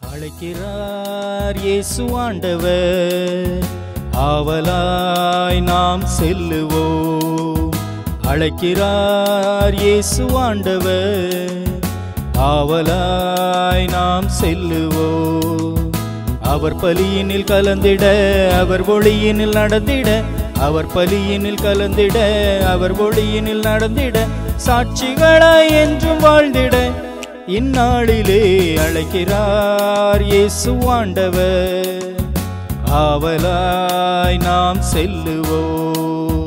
அழைக்கிறார் இயேசு ஆண்டவர் ஆவலாய் நாம் செல்லுவோம் அழைக்கிறார் இயேசு ஆண்டவர் ஆவலாய் நாம் செல்லுவோம் அவர் பலியினில் கலந்திட அவர் ஒளியினில் நடந்திட அவர் பலியினில் கலந்திட அவர் ஒளியினில் நடந்திட சாட்சிகளாய் என்றும் வாழ்ந்திட இந்நாளிலே அழைக்கிறார் இயேசு ஆண்டவர் ஆவலாய் நாம் செல்லுவோம்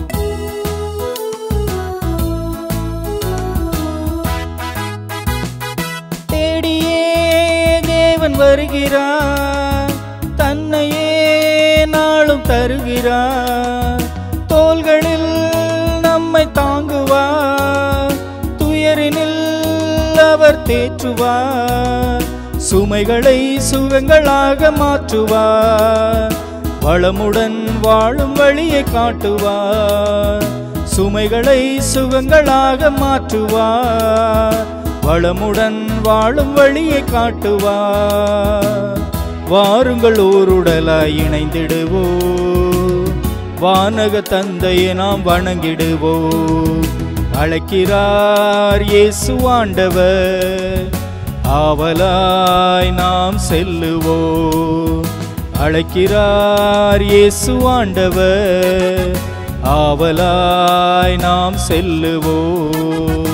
தேடியே தேவன் வருகிறார் தன்னையே நாளும் தருகிறார் தோள்களில் நம்மை தாங்குவார் துயரினில் அவர் தேற்றுவார் சுமைகளை சுகங்களாக மாற்றுவார் வளமுடன் வாழும் வழியை காட்டுவார் சுமைகளை சுகங்களாக மாற்றுவார் வளமுடன் வாழும் வழியை காட்டுவார் வாருங்கள் ஓருடலாய் இணைந்திடுவோம் வானக தந்தையை நாம் வணங்கிடுவோம் அழைக்கிறார் இயேசு ஆண்டவர் ஆவலாய் நாம் செல்லுவோம் அழைக்கிறார் இயேசு ஆண்டவர் ஆவலாய் நாம் செல்லுவோம்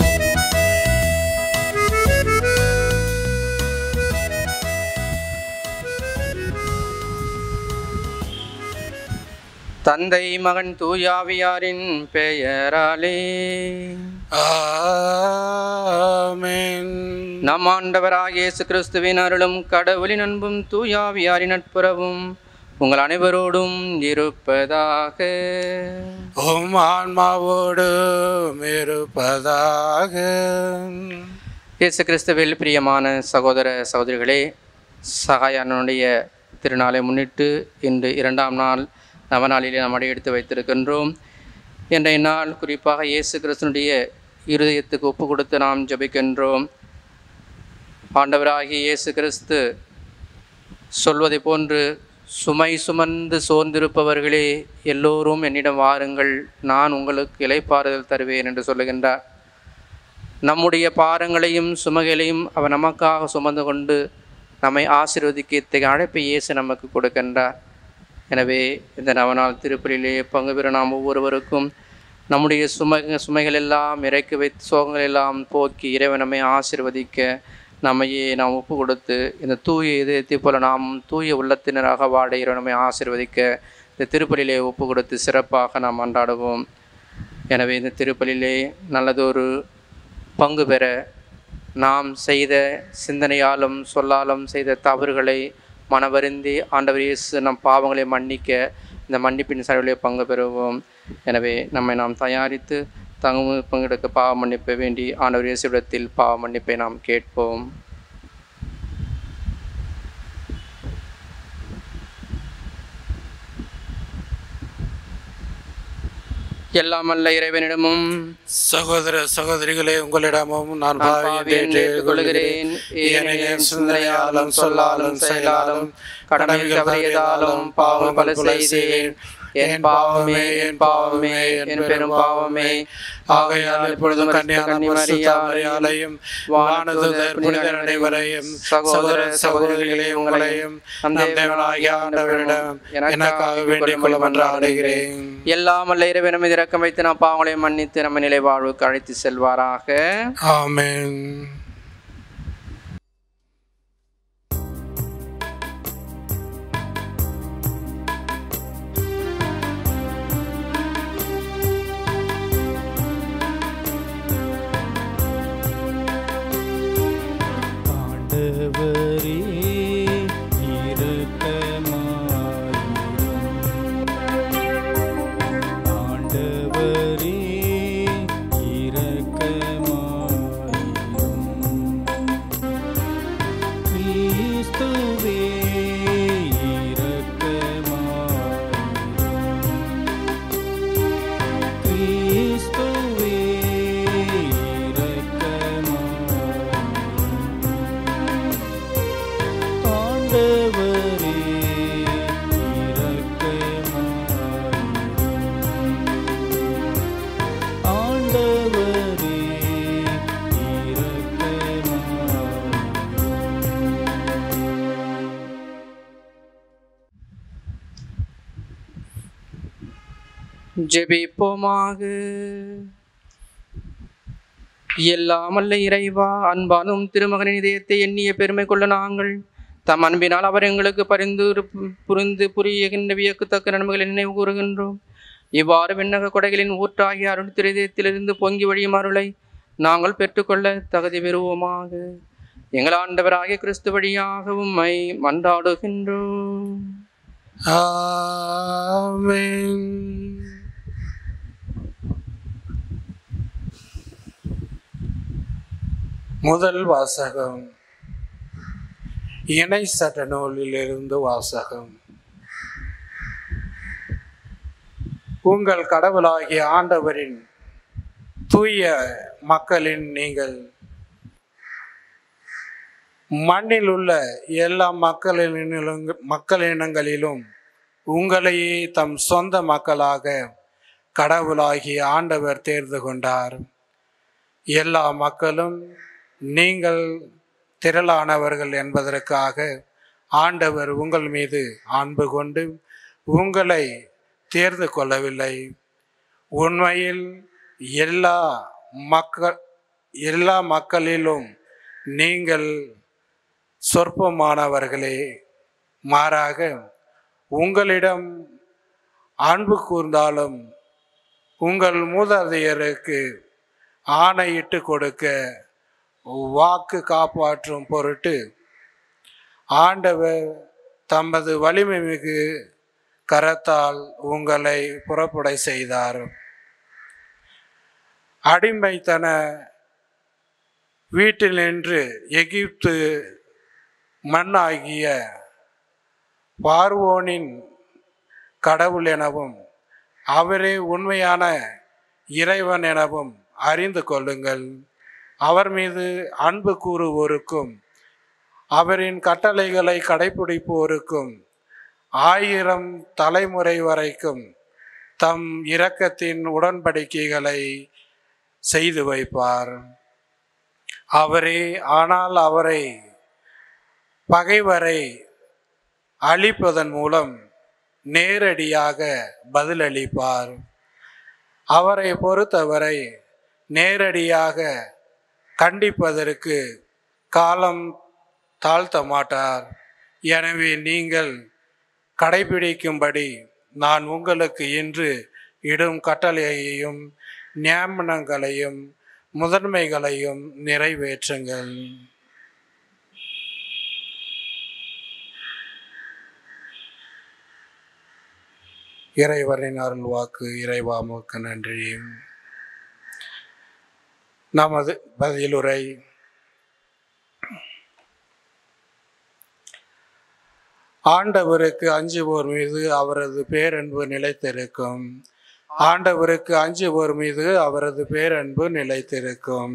தந்தை மகன் தூயாவியாரின் பெயராலே ஆமென் நம் ஆண்டவராகிய இயேசு கிறிஸ்துவின் அருளும் கடவுளின் அன்பும் தூயாவியாரின் நட்புறவும் உங்கள் அனைவரோடும் இருப்பதாக உம் ஆன்மாவோடும் இருப்பதாக இயேசு கிறிஸ்துவில் பிரியமான சகோதர சகோதரிகளே சகாயனுடைய திருநாளை முன்னிட்டு இன்று இரண்டாம் நாள் நவநாளிலே நாம் அடையெடுத்து வைத்திருக்கின்றோம் இன்றைய நாள் குறிப்பாக இயேசு கிறிஸ்துனுடைய இருதயத்துக்கு ஒப்பு கொடுத்து நாம் ஜெபிக்கின்றோம் ஆண்டவராகிய இயேசு கிறிஸ்து சொல்வதை போன்று சுமை சுமந்து சோர்ந்திருப்பவர்களே எல்லோரும் என்னிடம் வாருங்கள் நான் உங்களுக்கு இலைப்பாறுதல் தருவேன் என்று சொல்லுகின்றார் நம்முடைய பாரங்களையும் சுமைகளையும் அவர் நமக்காக சுமந்து கொண்டு நம்மை ஆசீர்வதிக்க இத்தகைய அழைப்பை இயேசு நமக்கு கொடுக்கின்றார் எனவே இந்த நவநாள் திருப்பலிலே பங்கு பெற நாம் ஒவ்வொருவருக்கும் நம்முடைய சுமை சுமைகள் எல்லாம் இறக்கி வைத்து சோகங்கள் எல்லாம் போக்கி இறைவன் நம்மை ஆசீர்வதிக்க நம்மையே நாம் ஒப்பு கொடுத்து இந்த தூய இதயத்தை போல நாம் தூய உள்ளத்தினராக வாட இறைவன் நம்மை ஆசீர்வதிக்க இந்த திருப்பலிலே ஒப்பு கொடுத்து சிறப்பாக நாம் அன்றாடுவோம் எனவே இந்த திருப்பலிலே நல்லதொரு பங்கு பெற நாம் செய்த சிந்தனையாலும் சொல்லாலும் செய்த தவறுகளை மனவருந்தி ஆண்டவர் இயேசு நம் பாவங்களை மன்னிக்க இந்த மன்னிப்பின் செலவிலே பங்கு பெறுவோம் எனவே நம்மை நாம் தயாரித்து தங்கு பங்கெடுக்க பாவ மன்னிப்பை வேண்டி ஆண்டவர் இயேசுவிடத்தில் பாவ மன்னிப்பை நாம் கேட்போம் எல்லாம் அல்ல இறைவனிடமும் சகோதர சகோதரிகளே உங்களிடமும் நான் நான் பாவியை பாவியை ஏற்றுக்கொள்கிறேன் ஏனெனில் சிந்தனையாலும் சொல்லாலும் செயலாலும் கடமைகள் தவறியதாலும் பாவம் பல செய்தேன் என் பாவமே என் பாவமே என் பெரும் பாவமே ஆகையால் இப்பொழுதும் கன்னியாலையும் வானதுதர் புனிதர் அனைவரையும் சகோதர சகோதரிகளே உங்களையும் நம் தேவனாகிய ஆண்டவரிடம் எனக்காக வேண்டிக் கொள்ள மன்றாடுகிறேன் எல்லாம் அல்ல இறைவனும் இது இறக்கம் வைத்து நாம் பாவங்களை மன்னித்து நம்ம நிலை வாழ்வுக்கு அழைத்து செல்வாராக ஆமென் ஆண்டவரே இரக்கமாயிரும் ஆண்டவரே இரக்கமாயிரும் ஜெபிப்போமாக எல்லாமல்ல இறைவா அன்பானும் திருமகனின் இதயத்தை எண்ணிய பெருமை கொள்ள நாங்கள் தம் அன்பினால் அவர் எங்களுக்கு பரிந்து புரிந்து புரியுகின்ற வியக்கத்தக்க நன்மைகளை நினைவு கூறுகின்றோம் இவ்வாறு விண்ணக கொடைகளின் ஊற்றாகிய அருள் திருதயத்திலிருந்து பொங்கி வழியும் அருளை நாங்கள் பெற்றுக்கொள்ள தகுதி பெறுவோமாக எங்கள் ஆண்டவராகிய கிறிஸ்து வழியாக உம்மை மன்றாடுகின்றோம் ஆமென் முதல் வாசகம் இணை சட்ட நூலிலிருந்து வாசகம் உங்கள் கடவுளாகிய ஆண்டவரின் தூய மக்களின் நீங்கள் மண்ணில் உள்ள எல்லா மக்களினும் மக்களினங்களிலும் உங்களையே தம் சொந்த மக்களாக கடவுளாகிய ஆண்டவர் தேர்ந்து கொண்டார் எல்லா மக்களும் நீங்கள் திரளானவர்கள் என்பதற்காக ஆண்டவர் உங்கள் மீது அன்பு கொண்டு உங்களை தேர்ந்து கொள்ளவில்லை உண்மையில் எல்லா மக்கள் எல்லா மக்களிலும் நீங்கள் சொற்பமானவர்களே மாறாக உங்களிடம் அன்பு கூர்ந்தாலும் உங்கள் மூதாதையருக்கு ஆணையிட்டு கொடுக்க வாக்கு காப்பாற்றும் பொருட்டு ஆண்டவர் தமது வலிமை மிகு கரத்தால் உங்களை புறப்படை செய்தார் அடிமைத்தன வீட்டில் நின்று எகிப்து மண்ணாகிய பார்வோனின் கடவுள் எனவும் அவரே உண்மையான இறைவன் எனவும் அறிந்து கொள்ளுங்கள் அவர் மீது அன்பு கூறுவோருக்கும் அவரின் கட்டளைகளை கடைபிடிப்போருக்கும் ஆயிரம் தலைமுறை வரைக்கும் தம் இரக்கத்தின் உடன்படிக்கைகளை செய்து வைப்பார் அவரே ஆனால் அவரை பகைவரை அழிப்பதன் மூலம் நேரடியாக பதிலளிப்பார் அவரை பொறுத்தவரை நேரடியாக கண்டிப்பதற்கு காலம் தாழ்த்த மாட்டார் எனவே நீங்கள் கடைபிடிக்கும்படி நான் உங்களுக்கு இன்று இடும் கட்டளையையும் நியமனங்களையும் முதன்மைகளையும் நிறைவேற்றுங்கள் இறைவரின் அருள் வாக்கு இறைவாமுக்கு நன்றி நமது பதிலுரை ஆண்டவருக்கு அஞ்சுவோர் மீது அவரது பேரன்பு நிலைத்திருக்கும் ஆண்டவருக்கு அஞ்சுவோர் மீது அவரது பேரன்பு நிலைத்திருக்கும்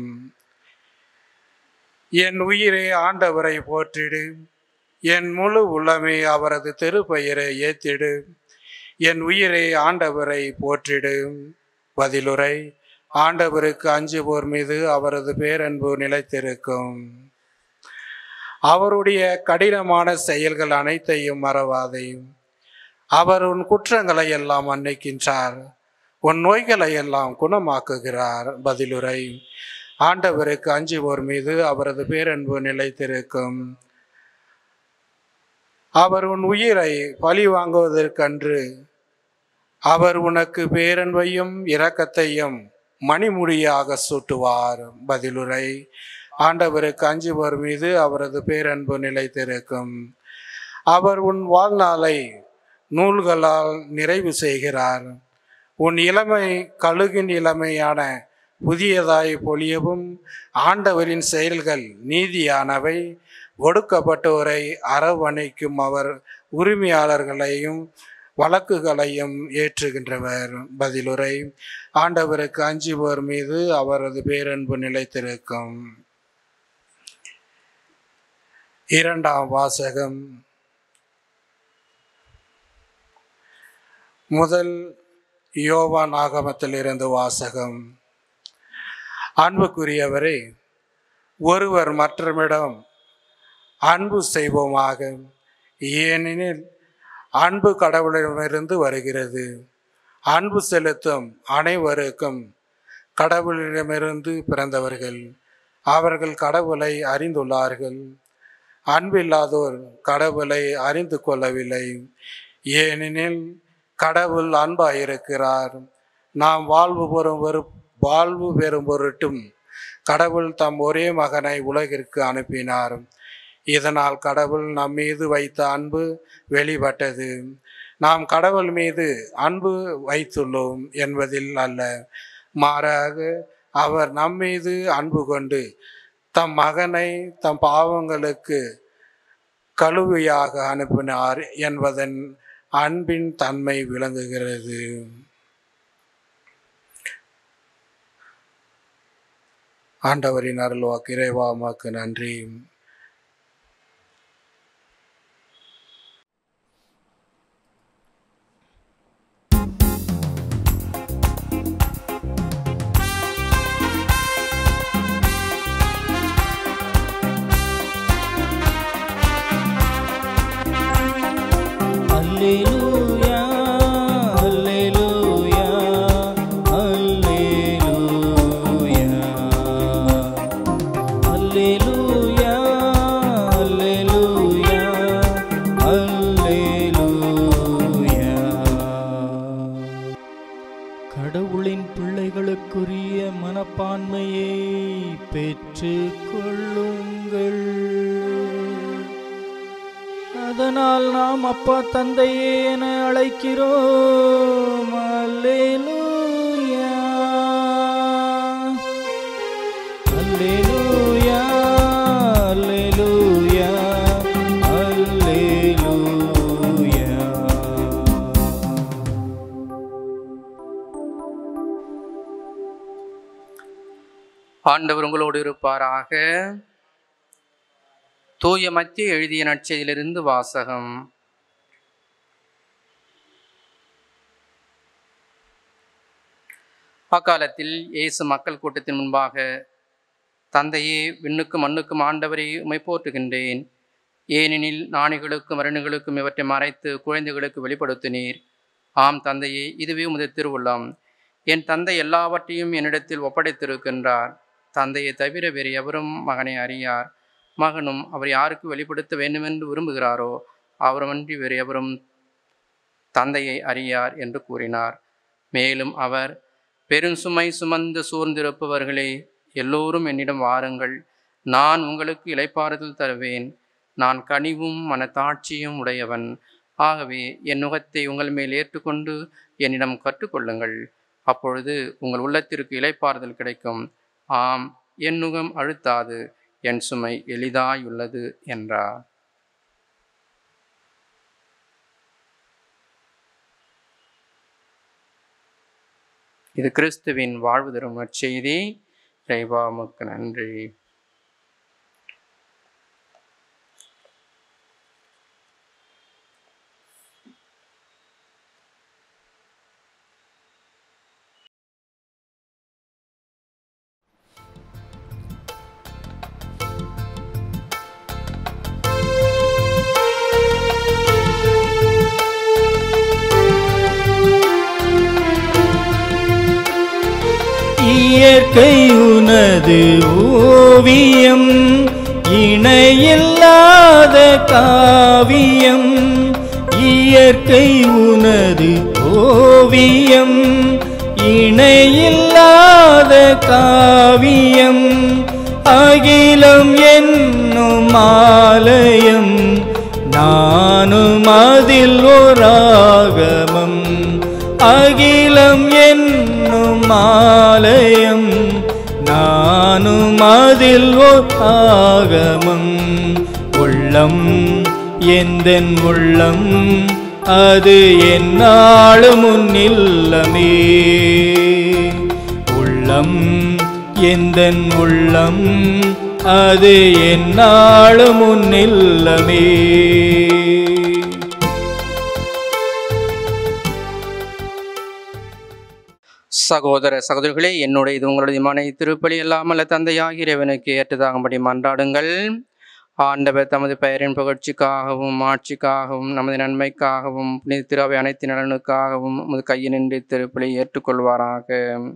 என் உயிரை ஆண்டவரை போற்றிடு என் முழு உள்ளமே அவரது திருப்பெயரை ஏத்திடு என் உயிரை ஆண்டவரை போற்றிடு பதிலுரை ஆண்டவருக்கு அஞ்சுவோர் மீது அவரது பேரன்பு நிலைத்திருக்கும் அவருடைய கடினமான செயல்கள் அனைத்தையும் மறவாதே அவர் உன் குற்றங்களை எல்லாம் மன்னிக்கின்றார் உன் நோய்களை எல்லாம் குணமாக்குகிறார் பதிலுரை ஆண்டவருக்கு அஞ்சுவோர் மீது அவரது பேரன்பு நிலைத்திருக்கும் அவர் உன் உயிரை பழி வாங்குவதற்கன்று அவர் உனக்கு பேரன்பையும் இரக்கத்தையும் மணிமுடியாக சூட்டுவார் பதிலுரை ஆண்டவருக்கு அஞ்சுவோர் மீது அவரது பேரன்பு நிலைத்திருக்கும் அவர் உன் வாழ்நாளை நூல்களால் நிறைவு செய்கிறார் உன் இளமை கழுகின் இளமையான புதியதாய் பொழியவும் ஆண்டவரின் செயல்கள் நீதியானவை ஒடுக்கப்பட்டோரை அரவணைக்கும் அவர் உரிமையாளர்களையும் வழக்குகளையும் ஏற்றுகின்றவர் பதிலுரை ஆண்டவருக்கு அஞ்சுவோர் மீது அவரது பேரன்பு நிலைத்திருக்கும் இரண்டாம் வாசகம் முதல் யோவான் ஆகமத்தில் இருந்து வாசகம் அன்புக்குரியவரே ஒருவர் மற்றவரிடம் அன்பு செய்வோமாக ஏனெனில் அன்பு கடவுளிடமிருந்து வருகிறது அன்பு செலுத்தும் அனைவருக்கும் கடவுளிடமிருந்து பிறந்தவர்கள் அவர்கள் கடவுளை அறிந்துள்ளார்கள் அன்பில்லாதோர் கடவுளை அறிந்து கொள்ளவில்லை ஏனெனில் கடவுள் அன்பாயிருக்கிறார் நாம் வாழ்வு பெறும் பொரு- வாழ்வு பெறும் பொருட்டும் கடவுள் தம் ஒரே மகனை உலகிற்கு அனுப்பினார் இதனால் கடவுள் நம் மீது வைத்த அன்பு வெளிப்பட்டது நாம் கடவுள் மீது அன்பு வைத்துள்ளோம் என்பதில் அல்ல மாறாக அவர் நம் மீது அன்பு கொண்டு தம் மகனை தம் பாவங்களுக்கு கழுவியாக அனுப்பினார் என்பதன் அன்பின் தன்மை விளங்குகிறது ஆண்டவரின் அருள்வாக்கு இறைவா உமக்கு நன்றி அல்லேலூயா அல்லேலூயா அல்லேலூயா அல்லேலூயா அல்லேலூயா அல்லேலூயா கடவுளின் பிள்ளைகளுக்குரிய மனப்பான்மையை பெற்றுக் கொள்ளுங்கள் அதனால் நாம் அப்பா தந்தையே என அழைக்கிறோம் அல்லேலூயா அல்லேலூயா அல்லேலூயா அல்லேலூயா ஆண்டவர் உங்களோடு இருப்பாராக தூய மத்திய எழுதிய நற்செய்தியிலிருந்து வாசகம் அக்காலத்தில் இயேசு மக்கள் கூட்டத்தின் முன்பாக தந்தையே விண்ணுக்கும் மண்ணுக்கும் ஆண்டவரை உமை போற்றுகின்றேன் ஏனெனில் நாணிகளுக்கும் மரணுகளுக்கும் இவற்றை மறைத்து குழந்தைகளுக்கு வெளிப்படுத்தினீர் ஆம் தந்தையே இதுவே உமது திருவுள்ளம் என் தந்தை எல்லாவற்றையும் என்னிடத்தில் ஒப்படைத்திருக்கின்றார் தந்தையை தவிர வேறு எவரும் மகனை அறியார் மகனும் அவர் யாருக்கு வெளிப்படுத்த வேண்டுமென்று விரும்புகிறாரோ அவருமன்றி வேறு எவரும் தந்தையை அறியார் என்று கூறினார் மேலும் அவர் பெருஞ்சுமை சுமந்து சூழ்ந்திருப்பவர்களே எல்லோரும் என்னிடம் வாருங்கள் நான் உங்களுக்கு இளைப்பாறுதல் தருவேன் நான் கனிவும் மனத்தாட்சியும் உடையவன் ஆகவே என் நுகத்தை உங்கள் மேல் ஏற்றுக்கொண்டு என்னிடம் கற்றுக்கொள்ளுங்கள் அப்பொழுது உங்கள் உள்ளத்திற்கு இளைப்பாறுதல் கிடைக்கும் ஆம் என் நுகம் அழுத்தாது என் சுமை எளிதாயுள்ளது என்றார் இது கிறிஸ்துவின் வாழ்வு தரும் நற்செய்தி இறைவாமுக்கு நன்றி இயற்கை உனது ஓவியம் இணையில்லாத காவியம் இயற்கை உனது ஓவியம் இணையில்லாத காவியம் அகிலம் என்னும் ஆலயம் நானும் அதில் ஓராகமம் அகிலம் என்னும் ஆலயம் நானும் அதில் ஓர் ஆகமம் உள்ளம் எந்தன் உள்ளம் அது என்னாலும் முன்னில்லமே உள்ளம் எந்தன் உள்ளம் அது என்னாலும் முன்னில்லமே சகோதர சகோதரிகளே என்னுடைய இது உங்களுடைய மனை திருப்பலி இல்லாமல் தந்தையாகிய இறைவனுக்கு ஏற்றதாகும்படி மன்றாடுங்கள் ஆண்டவர் தமது பெயரின் புகழ்ச்சிக்காகவும் ஆட்சிக்காகவும் நமது நன்மைக்காகவும் புனித திருவை அனைத்து நலனுக்காகவும் உமது கையினின்று திருப்பலி ஏற்றுக்கொள்வாராக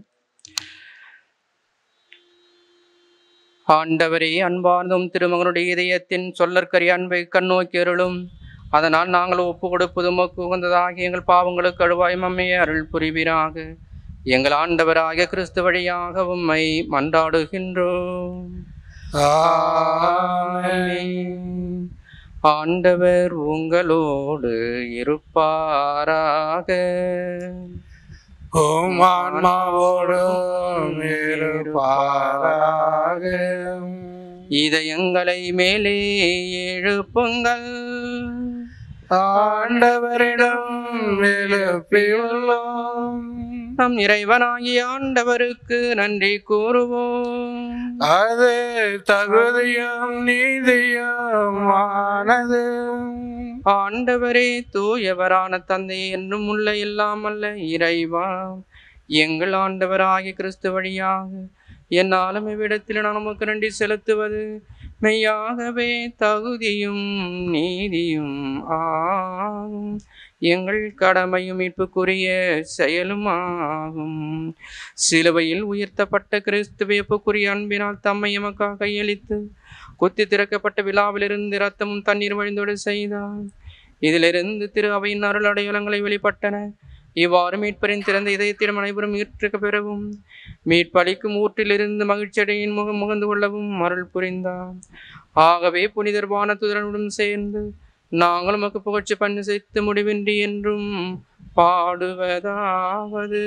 ஆண்டவரே அன்பார்ந்தும் திருமகனுடைய இதயத்தின் சொல்லற்கரிய அன்பை கண்ணோக்கி அருளும் அதனால் நாங்கள் ஒப்பு கொடுப்பது உமக்கு உகந்ததாகி எங்கள் பாவங்களுக்கு அழுவாய் மம்மையை அருள் புரிவீராக எங்கள் ஆண்டவராகிய கிறிஸ்து வழியாக உம்மை மன்றாடுகின்றோம் ஆமென். ஆண்டவர் உங்களோடு இருப்பாராக உம் ஆன்மாவோடும் இருப்பாராக இதயங்களை மேலே எழுப்புங்கள் ஆண்டவரிடம் எழுப்பியுள்ளோம் நம் இறைவனாகிய ஆண்டவருக்கு நன்றி கூறுவோம் அது தகுதியும் நீதியுமானது ஆண்டவரே தூயவரான தந்தை என்றும் உள்ள இல்லாமல்ல இறைவா எங்கள் ஆண்டவராகிய கிறிஸ்து வழியாக என்னாலும் இவ்விடத்தில் நான் நமக்கு நன்றி செலுத்துவது மெய்யாகவே தகுதியும் நீதியும் ஆகும் எங்கள் கடமையும் மீட்புக்குரிய செயலும் ஆகும் சிலுவையில் உயர்த்தப்பட்ட கிறிஸ்து வியப்புக்குரிய அன்பினால் தம்மை எமக்காக கையளித்து குத்தி திறக்கப்பட்ட விழாவிலிருந்து இரத்தமும் தண்ணீர் வழிந்தோடு செய்தார் இதிலிருந்து திரு அவையின் அருள் அடையாளங்களை வெளிப்பட்டன இவ்வாறு மீட்பரின் திறந்த இதயத்திடம் அனைவரும் ஈர்க்க பெறவும் மீட்பளிக்கும் ஊற்றிலிருந்து மகிழ்ச்சியடையின் முகம் முகந்து கொள்ளவும் அருள் புரிந்தார் ஆகவே புனிதர் வானத்துதனுடன் சேர்ந்து நாங்கள் உமக்கு புகழ்ச்சி பண்ணு செய்து முடிவின்றி என்றும் பாடுவதாவது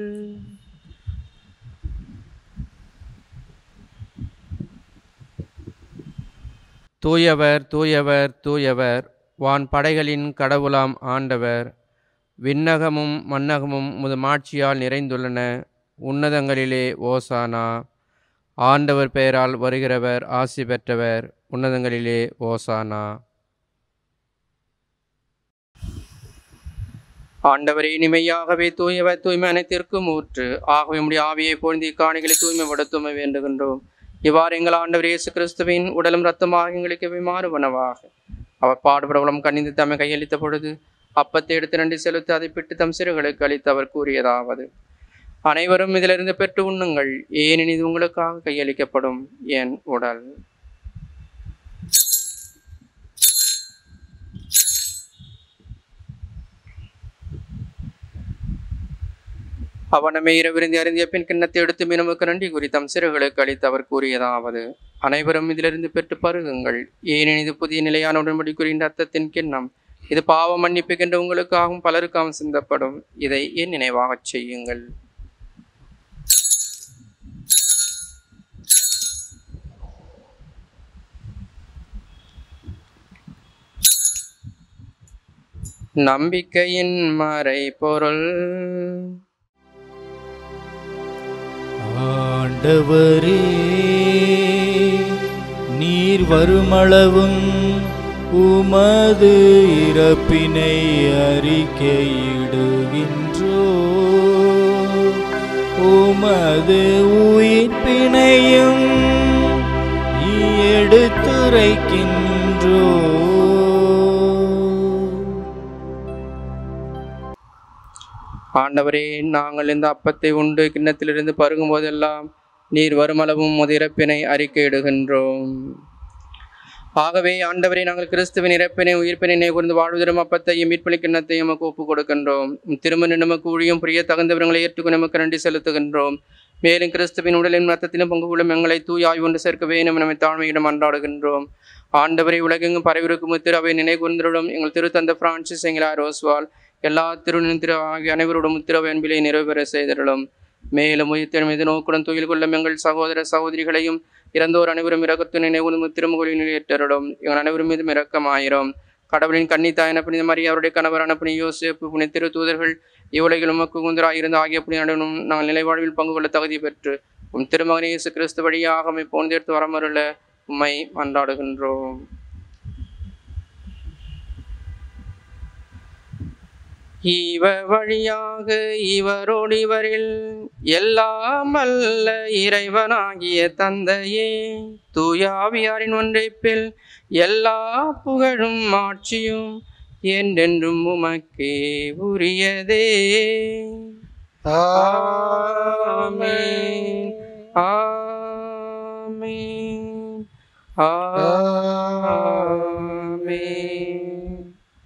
தூயவர் தூயவர் தூயவர் வான் படைகளின் கடவுளாம் ஆண்டவர் விண்ணகமும் மன்னகமும் முது மாட்சியால் நிறைந்துள்ளன உன்னதங்களிலே ஓசானா ஆண்டவர் பெயரால் வருகிறவர் ஆசி பெற்றவர் உன்னதங்களிலே ஓசானா ஆண்டவரே இனிமையாகவே தூயவர் தூய்மை அனைத்திற்கும் ஊற்று ஆகவே உம்முடைய ஆவியை பொழுந்தி காணிகளை தூய்மைப்படுத்துமை வேண்டுகின்றோம் இவ்வாறு எங்கள் ஆண்டவர் இயேசு கிறிஸ்துவின் உடலும் ரத்தமாக எங்களுக்கு மாறுவனவாக அவர் பாடுபடவளம் கணிந்து தம்மை கையளித்த பொழுது அப்பத்தை எடுத்து நன்றி செலுத்தி அதை பிட்டு தம் சிறுகளுக்கு அளித்து அவர் கூறியதாவது அனைவரும் இதிலிருந்து பெற்று உண்ணுங்கள் ஏனெனில் இது உங்களுக்காக கையளிக்கப்படும் என் உடல் அவனமே இரவிருந்தி அறிந்திய பின் கிண்ணத்தை எடுத்து மீனமுக்கு நன்றி குறி தம் சிறுகளுக்கு அளித்து அவர் கூறியதாவது அனைவரும் இதிலிருந்து பெற்று பருகுங்கள் ஏனெனில் இது புதிய நிலையான உடன்படி குறிந்த அர்த்தத்தின் கிண்ணம் இது பாவ மன்னிப்புகின்ற உங்களுக்காகவும் பலருக்காகவும் சிந்தப்படும் இதை என் நினைவாகச் செய்யுங்கள் நம்பிக்கையின் மறை பொருள் ஆண்டவரே நீர் வருமளவும் உமது இறப்பினை அறிக்கையிடுகின்றோ உமது உயிர்ப்பினையும் எடுத்துரைக்கின்றோ ஆண்டவரே நாங்கள் இந்த அப்பத்தை உண்டு கிண்ணத்திலிருந்து பருகும் போதெல்லாம் நீர் வருமளவும் உமது இறப்பினை அறிக்கையிடுகின்றோம் ஆகவே ஆண்டவரே நாங்கள் கிறிஸ்துவின் இறப்பினை உயிர்ப்பினை கூர்ந்து வாழ்வதரும் அப்பத்தையும் மீட்பளி கிண்ணத்தையும் நமக்கு ஒப்புக் கொடுக்கின்றோம் உம் திருமண நமக்கு ஊழியம் புரிய தகுந்தவர்களை ஏற்றுக்கொண்டு நமக்கு நன்றி செலுத்துகின்றோம் மேலும் கிறிஸ்துவின் உடலின் ரத்தத்திலும் பங்கு கொள்ளும் எங்களை தூயாய் ஒன்று சேர்க்க வேணும் நம்மை தாழ்மையிடம் அன்றாடுகின்றோம் ஆண்டவரை உலகெங்கும் பரவிருக்கும் திரு நினைவு கூர்ந்தருடும் எங்கள் திருத்தந்த பிரான்சிஸ் எங்களார் ரோஸ்வால் எல்லா திருநின் திரு ஆகிய அனைவரோடும் உத்திரவு அன்பிலை நிறைவேற செய்திடலும் மேலும் உயிர்த்தெழும் மீது நோக்குடன் துயில் கொள்ளும் எங்கள் சகோதர சகோதரிகளையும் இறந்தோர் அனைவரும் இறக்கத்து நினைவு திருமுகலில் ஏற்றருடும் எங்கள் அனைவரும் மீதும் இரக்கமாயிரும் கடவுளின் கன்னித்தாயன புனித மரியா அவருடைய கணவரான புனித யோசேப்பு புனித திரு தூதர்கள் இவ்வுலகில் உமக்கு குந்தராக இருந்த ஆகிய புனித நடுவனும் நாங்கள் நிலைவாழ்வில் பங்கு கொள்ள தகுதி பெற்று உம் திருமகனை இயேசு கிறிஸ்து வழியாக உம்மை போன்றெடுத்து வரமருள உம்மை மன்றாடுகின்றோம் இவ வழியாக இவரோடு இவரில் எல்லாம் அல்ல இறைவனாகிய தந்தையே தூயாவியாரின் ஒன்றைப்பில் எல்லா புகழும் ஆட்சியும் என்றென்றும் உமக்கே உரியதே ஆமென் ஆமென் ஆமென்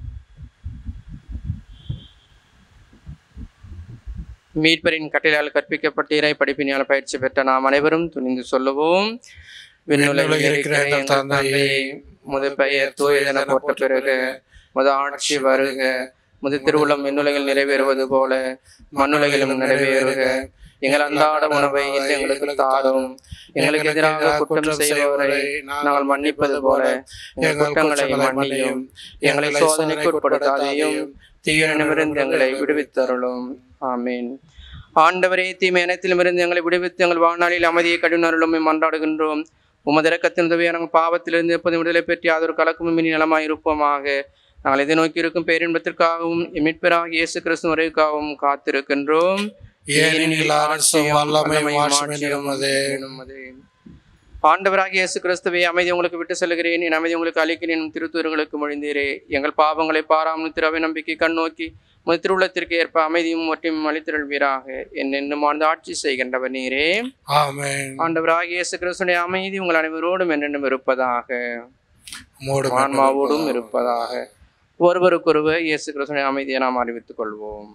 மீட்பரின் கட்டளையால் கற்பிக்கப்பட்ட இறை படிப்பினால் பயிற்சி பெற்ற நாம் அனைவரும் துணிந்து சொல்லுவோம் விண்ணுலகில் இருக்கிற எங்கள் தந்தையே முது பெயர் தூயதென போட்ட பிறகு முத ஆட்சி வருக முது திருவுளம் விண்ணுலகில் நிறைவேறுவது போல மண்ணுலகிலும் நிறைவேறுக எங்கள் அன்றாட உணவை இன்று எங்களுக்கு தாரும் எங்களுக்கு எதிராக குற்றம் செய்பவரை நாங்கள் மன்னிப்பது போல எங்கள் குற்றங்களை மன்னியும் எங்களை சோதனைக்கு உட்படுத்தாதையும் தீயனிடமிருந்து எங்களை விடுவித்தருளும் ஆமீன் ஆண்டவரே தீமை அனைத்திலுமிருந்து எங்களை விடுவித்து எங்கள் வாழ்நாளில் அமைதியை கடுநருளும் மன்றாடுகின்றோம் உமது இறக்கத்தின் உதவியை நாங்கள் பாவத்திலிருந்து எப்போதும் விடுதலை பெற்று யாதொரு கலக்கமும் இனி நலமாய் இருப்போமாக நாங்கள் எதை நோக்கி இருக்கும் பேரின்பத்திற்காகவும் மீட்பராக இயேசு கிறிஸ்து முறைக்காகவும் காத்திருக்கின்றோம் ஏனெனில் அரசும் வல்லமை மாட்சியும் உமதே. உமதே. ஆண்டவராகிய இயேசு கிறிஸ்துவை அமைதி உங்களுக்கு விட்டு செல்கிறேன் என் அமைதி உங்களுக்கு அளிக்கிறேன் திருத்தூர்களுக்கு மொழிந்தீரே எங்கள் பாவங்களை பாராமல் திரவை நம்பிக்கை கண்ணோக்கி உமது திருவுள்ளத்திற்கு ஏற்ப அமைதியும் மற்றும் அளித்திருள்வீராக என் என்னும் ஆழ்ந்து ஆட்சி செய்கின்றவர் நீரே ஆமென் ஆண்டவராகிய இயேசு கிறிஸ்துடைய அமைதி உங்கள் அனைவரோடும் என்னென்னும் இருப்பதாக மூடும் ஆன்மாவோடும் இருப்பதாக ஒருவருக்கொருவர் இயேசு கிறிஸ்துடைய அமைதியை நாம் அறிவித்துக் கொள்வோம்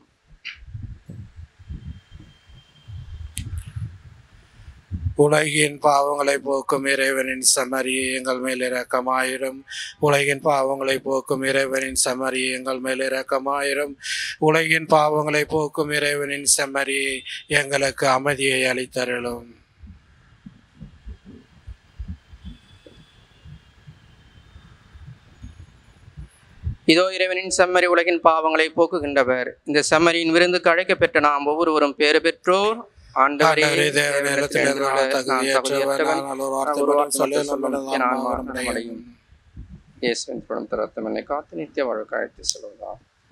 உலகின் பாவங்களை போக்கும் இறைவனின் சமரியை எங்கள் மேல் இரக்கமாயிரும் உலகின் பாவங்களை போக்கும் இறைவனின் சமரியை எங்கள் மேல் இரக்கமாயிரும் உலகின் பாவங்களை போக்கும் இறைவனின் சமரியை எங்களுக்கு அமைதியை அளித்தருளும் இதோ இறைவனின் செம்மறி உலகின் பாவங்களை போக்குகின்றவர் இந்த செம்மறியின் விருந்துக்கு அழைக்கப் பெற்ற நாம் ஒவ்வொருவரும் பேறு பெற்றோர் ஆண்டவரே, ஆண்டவரே, தேவ நேரத்தில் தேவனிடத்தில் நான் நான் தகுதியற்றவன். தகுதியற்றவன். ஆனால் ஒரு நான் வார்த்தை ஒரு மட்டும் வார்த்தை சொல்ல மட்டும் சொல்ல சொல்ல நான் நான் மரணமடையும். மரணமடையும். இயேசுவின் படம் தரத்தம் என்னை காத்து நித்திய வாழ்க்கை அழைத்து செல்வதா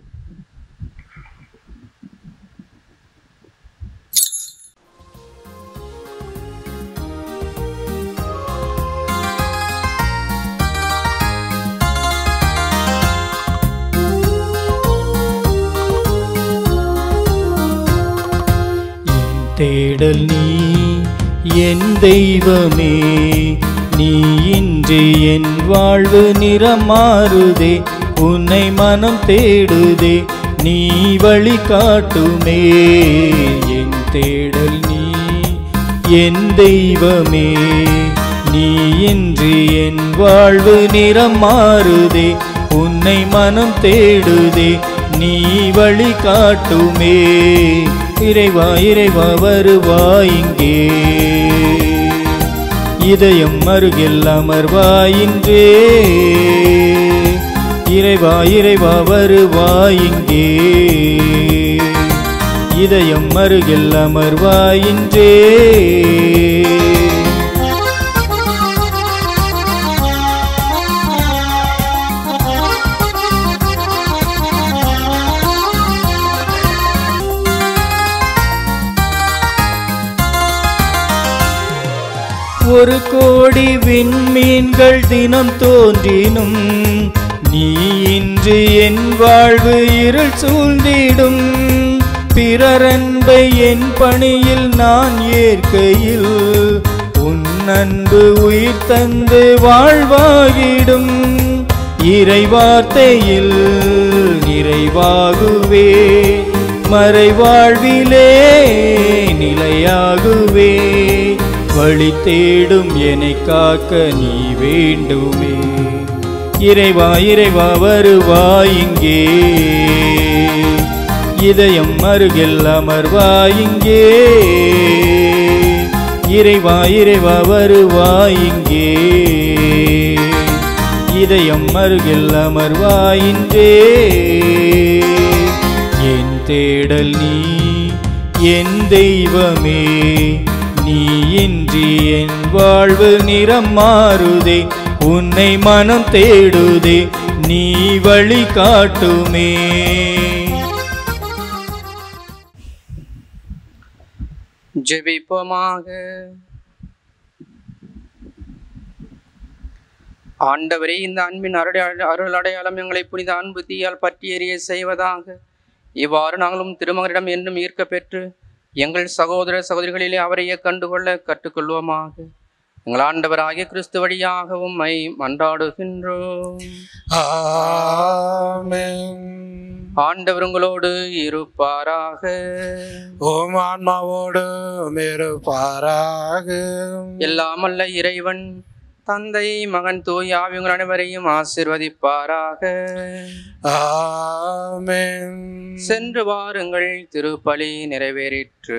என் தேடல் நீ என் தெய்வமே நீ இன்றி என் வாழ்வு நிறம் மாறுதே உன்னை மனம் தேடுதே நீ வழி காட்டுமே என் தேடல் நீ என் தெய்வமே நீ இன்றி என் வாழ்வு நிறம் மாறுதே உன்னை மனம் தேடுதே நீ வழி காட்டுமே இறைவா இறைவா வருவாய் இங்கே இதயம் அருகில் அமர்வாயின்றே இறைவா இறைவா வருவாய் இங்கே இதயம் அருகில் அமர்வாயின்றே ஒரு கோடி விண்மீன்கள் தினம் தோன்றினும் நீ இன்று என் வாழ்வு இருள் சூழ்ந்திடும் பிறரன்பை என் பணியில் நான் ஏற்கையில் உன் அன்பு உயிர் தந்து வாழ்வாகிடும் இறைவார்த்தையில் நிறைவாகுவே மறைவாழ்விலே நிலையாகுவே வழி தேடும் என்னை காக்க நீ வேண்டுமே இறைவா இறைவா வருவாய் இங்கே இதயம் அருகில் அமர்வாய் இங்கே இறைவா இறைவா வருவாய் இங்கே இதயம் அருகில் அமர்வாயின்றே என் தேடல் நீ என் தெய்வமே நீ இன்றி என் வாழ்வு நிறம் மாறுதே உன்னை மனம் தேடுதே நீ வழி காட்டுமே ஜெபிப்போமாக ஆண்டவரே இந்த அன்பின் அருள் அருள் அடையாளம் எங்களை புனித அன்பு தீயால் பற்றி எறிய செய்வதாக இவ்வாறு நாங்களும் திருமகனிடம் என்றும் ஈர்க்க பெற்று எங்கள் சகோதர சகோதரிகளிலே அவரையே கண்டுகொள்ள கற்றுக்கொள்வோமாக எங்கள் ஆண்டவராகிய கிறிஸ்து வழியாகவும் மை மன்றாடுகின்றோம் ஆமென் ஆண்டவர் உங்களோடு இருப்பாராக ஓம் ஆன்மாவோடு இருப்பாராக எல்லாமல்ல இறைவன் தந்தை மகன் தூய் ஆவியங்கள் அனைவரையும் ஆசிர்வதிப்பாராக ஆமென் சென்று வாருங்கள் திருப்பலி நிறைவேறிற்று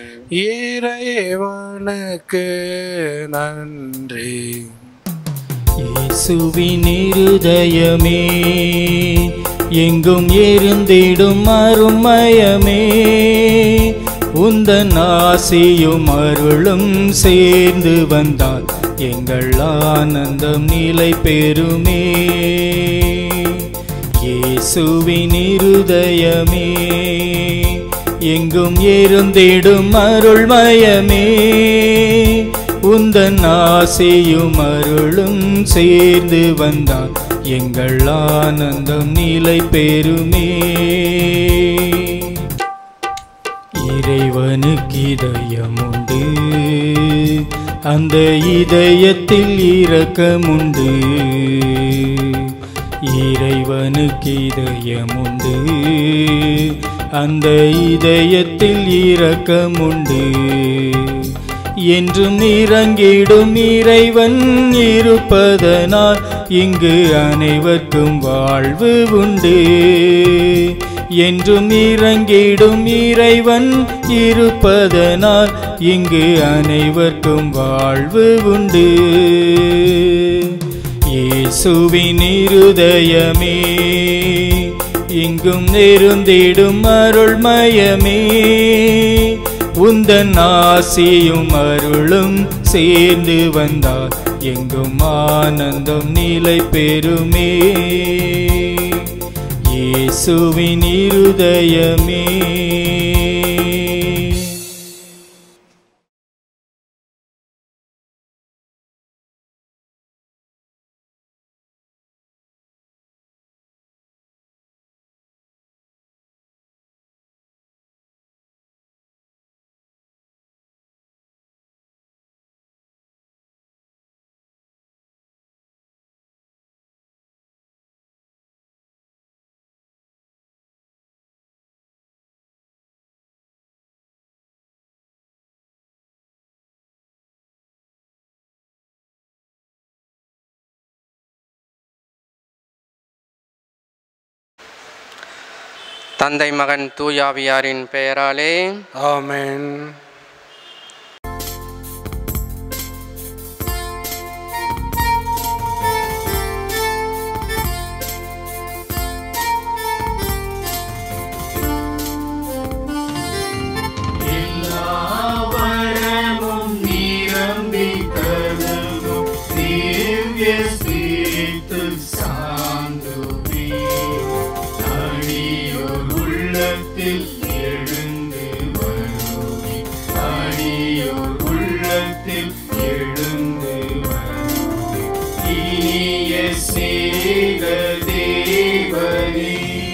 இறைவனுக்கு நன்றி இயேசுவின் இருதயமே எங்கும் இருந்திடும் அருமயமே உந்தன் ஆசியும் அருளும் சேர்ந்து வந்தால் எங்கள் ஆனந்தம் நிலை பெறுமே இயேசுவின் இருதயமே எங்கும் இருந்திடும் அருள்மயமே உந்தன் ஆசையும் அருளும் சேர்ந்து வந்தால் எங்கள் ஆனந்தம் நிலை பெறுமே இறைவனுக்கு இதயம் உண்டு அந்த இதயத்தில் இரக்கமுண்டு இறைவனுக்கு இதயம் உண்டு அந்த இதயத்தில் இரக்கமுண்டு என்றும் இறங்கிடும் இறைவன் இருப்பதனால் இங்கு அனைவர்க்கும் வாழ்வு உண்டு என்றும் இறங்கிடும் இறைவன் இருப்பதனால் இங்கு அனைவர்க்கும் வாழ்வு உண்டு இயேசுவின் இருதயமே இங்கும் நெருந்திடும் அருள்மயமே உந்தன் ஆசியும் அருளும் சேர்ந்து வந்தால் எங்கும் ஆனந்தம் நிலை பெறுமே இயேசுவின் இருதயமே தந்தை மகன் தூயாவியாரின் பெயராலே ஆமென் எல்லாவரமும் நிரம்பி தருகும் திவ்ய ஸ்பிரித்து சாந்துவே அடியோர் உள்ளத்தில் எழுந்து வருவே அடியோர் உள்ளத்தில் எழுந்து வருவே இனிய சேக தேவனே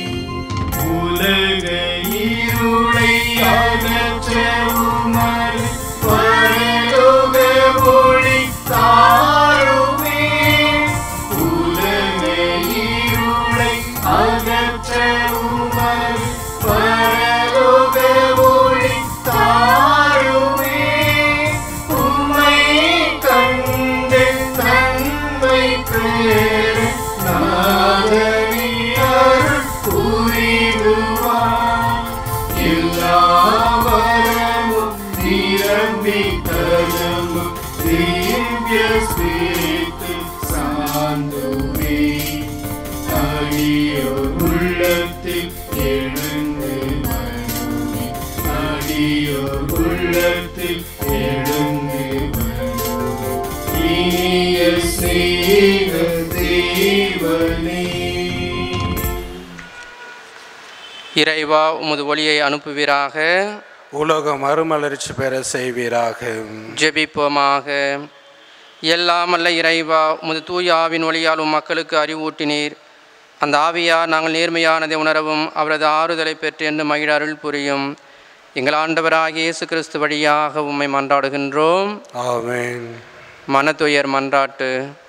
உலக இருளை அகற்றவுமாறு பரலோக ஒளி தாருமே உலக இருளை அகற்றவுமாறு பரலோக ஒளி தாருமே உம்மை கண்டு நன்மை பெற நாதனி அருள் புரிவுவார் எல்லாவரமும் நிரம்பி தருமும் திவ்ய ஸ்பிரித்து சாந்துவே அடியோர் உள்ளத்தில் எழுந்து வருமே அடியோர் உள்ளத்தில் எழுந்து வருமே இனிய சேக தேவனே இறைவா உமது ஒளியை அனுப்புவீராக உலகம் மறுமலர்ச்சி பெற செய்வீராக ஜெபிப்போமாக எல்லாம் அல்ல இறைவா உமது தூய ஆவின் வழியால் உம் மக்களுக்கு அறிவூட்டினீர் அந்த ஆவியார் நாங்கள் நேர்மையானதை உணரவும் அவரது ஆறுதலை பெற்று என்று மகிழ அருள் புரியும் எங்கள் ஆண்டவராகிய இயேசு கிறிஸ்து வழியாக உம்மை மன்றாடுகின்றோம் ஆமென் மனத்துயர் மன்றாட்டு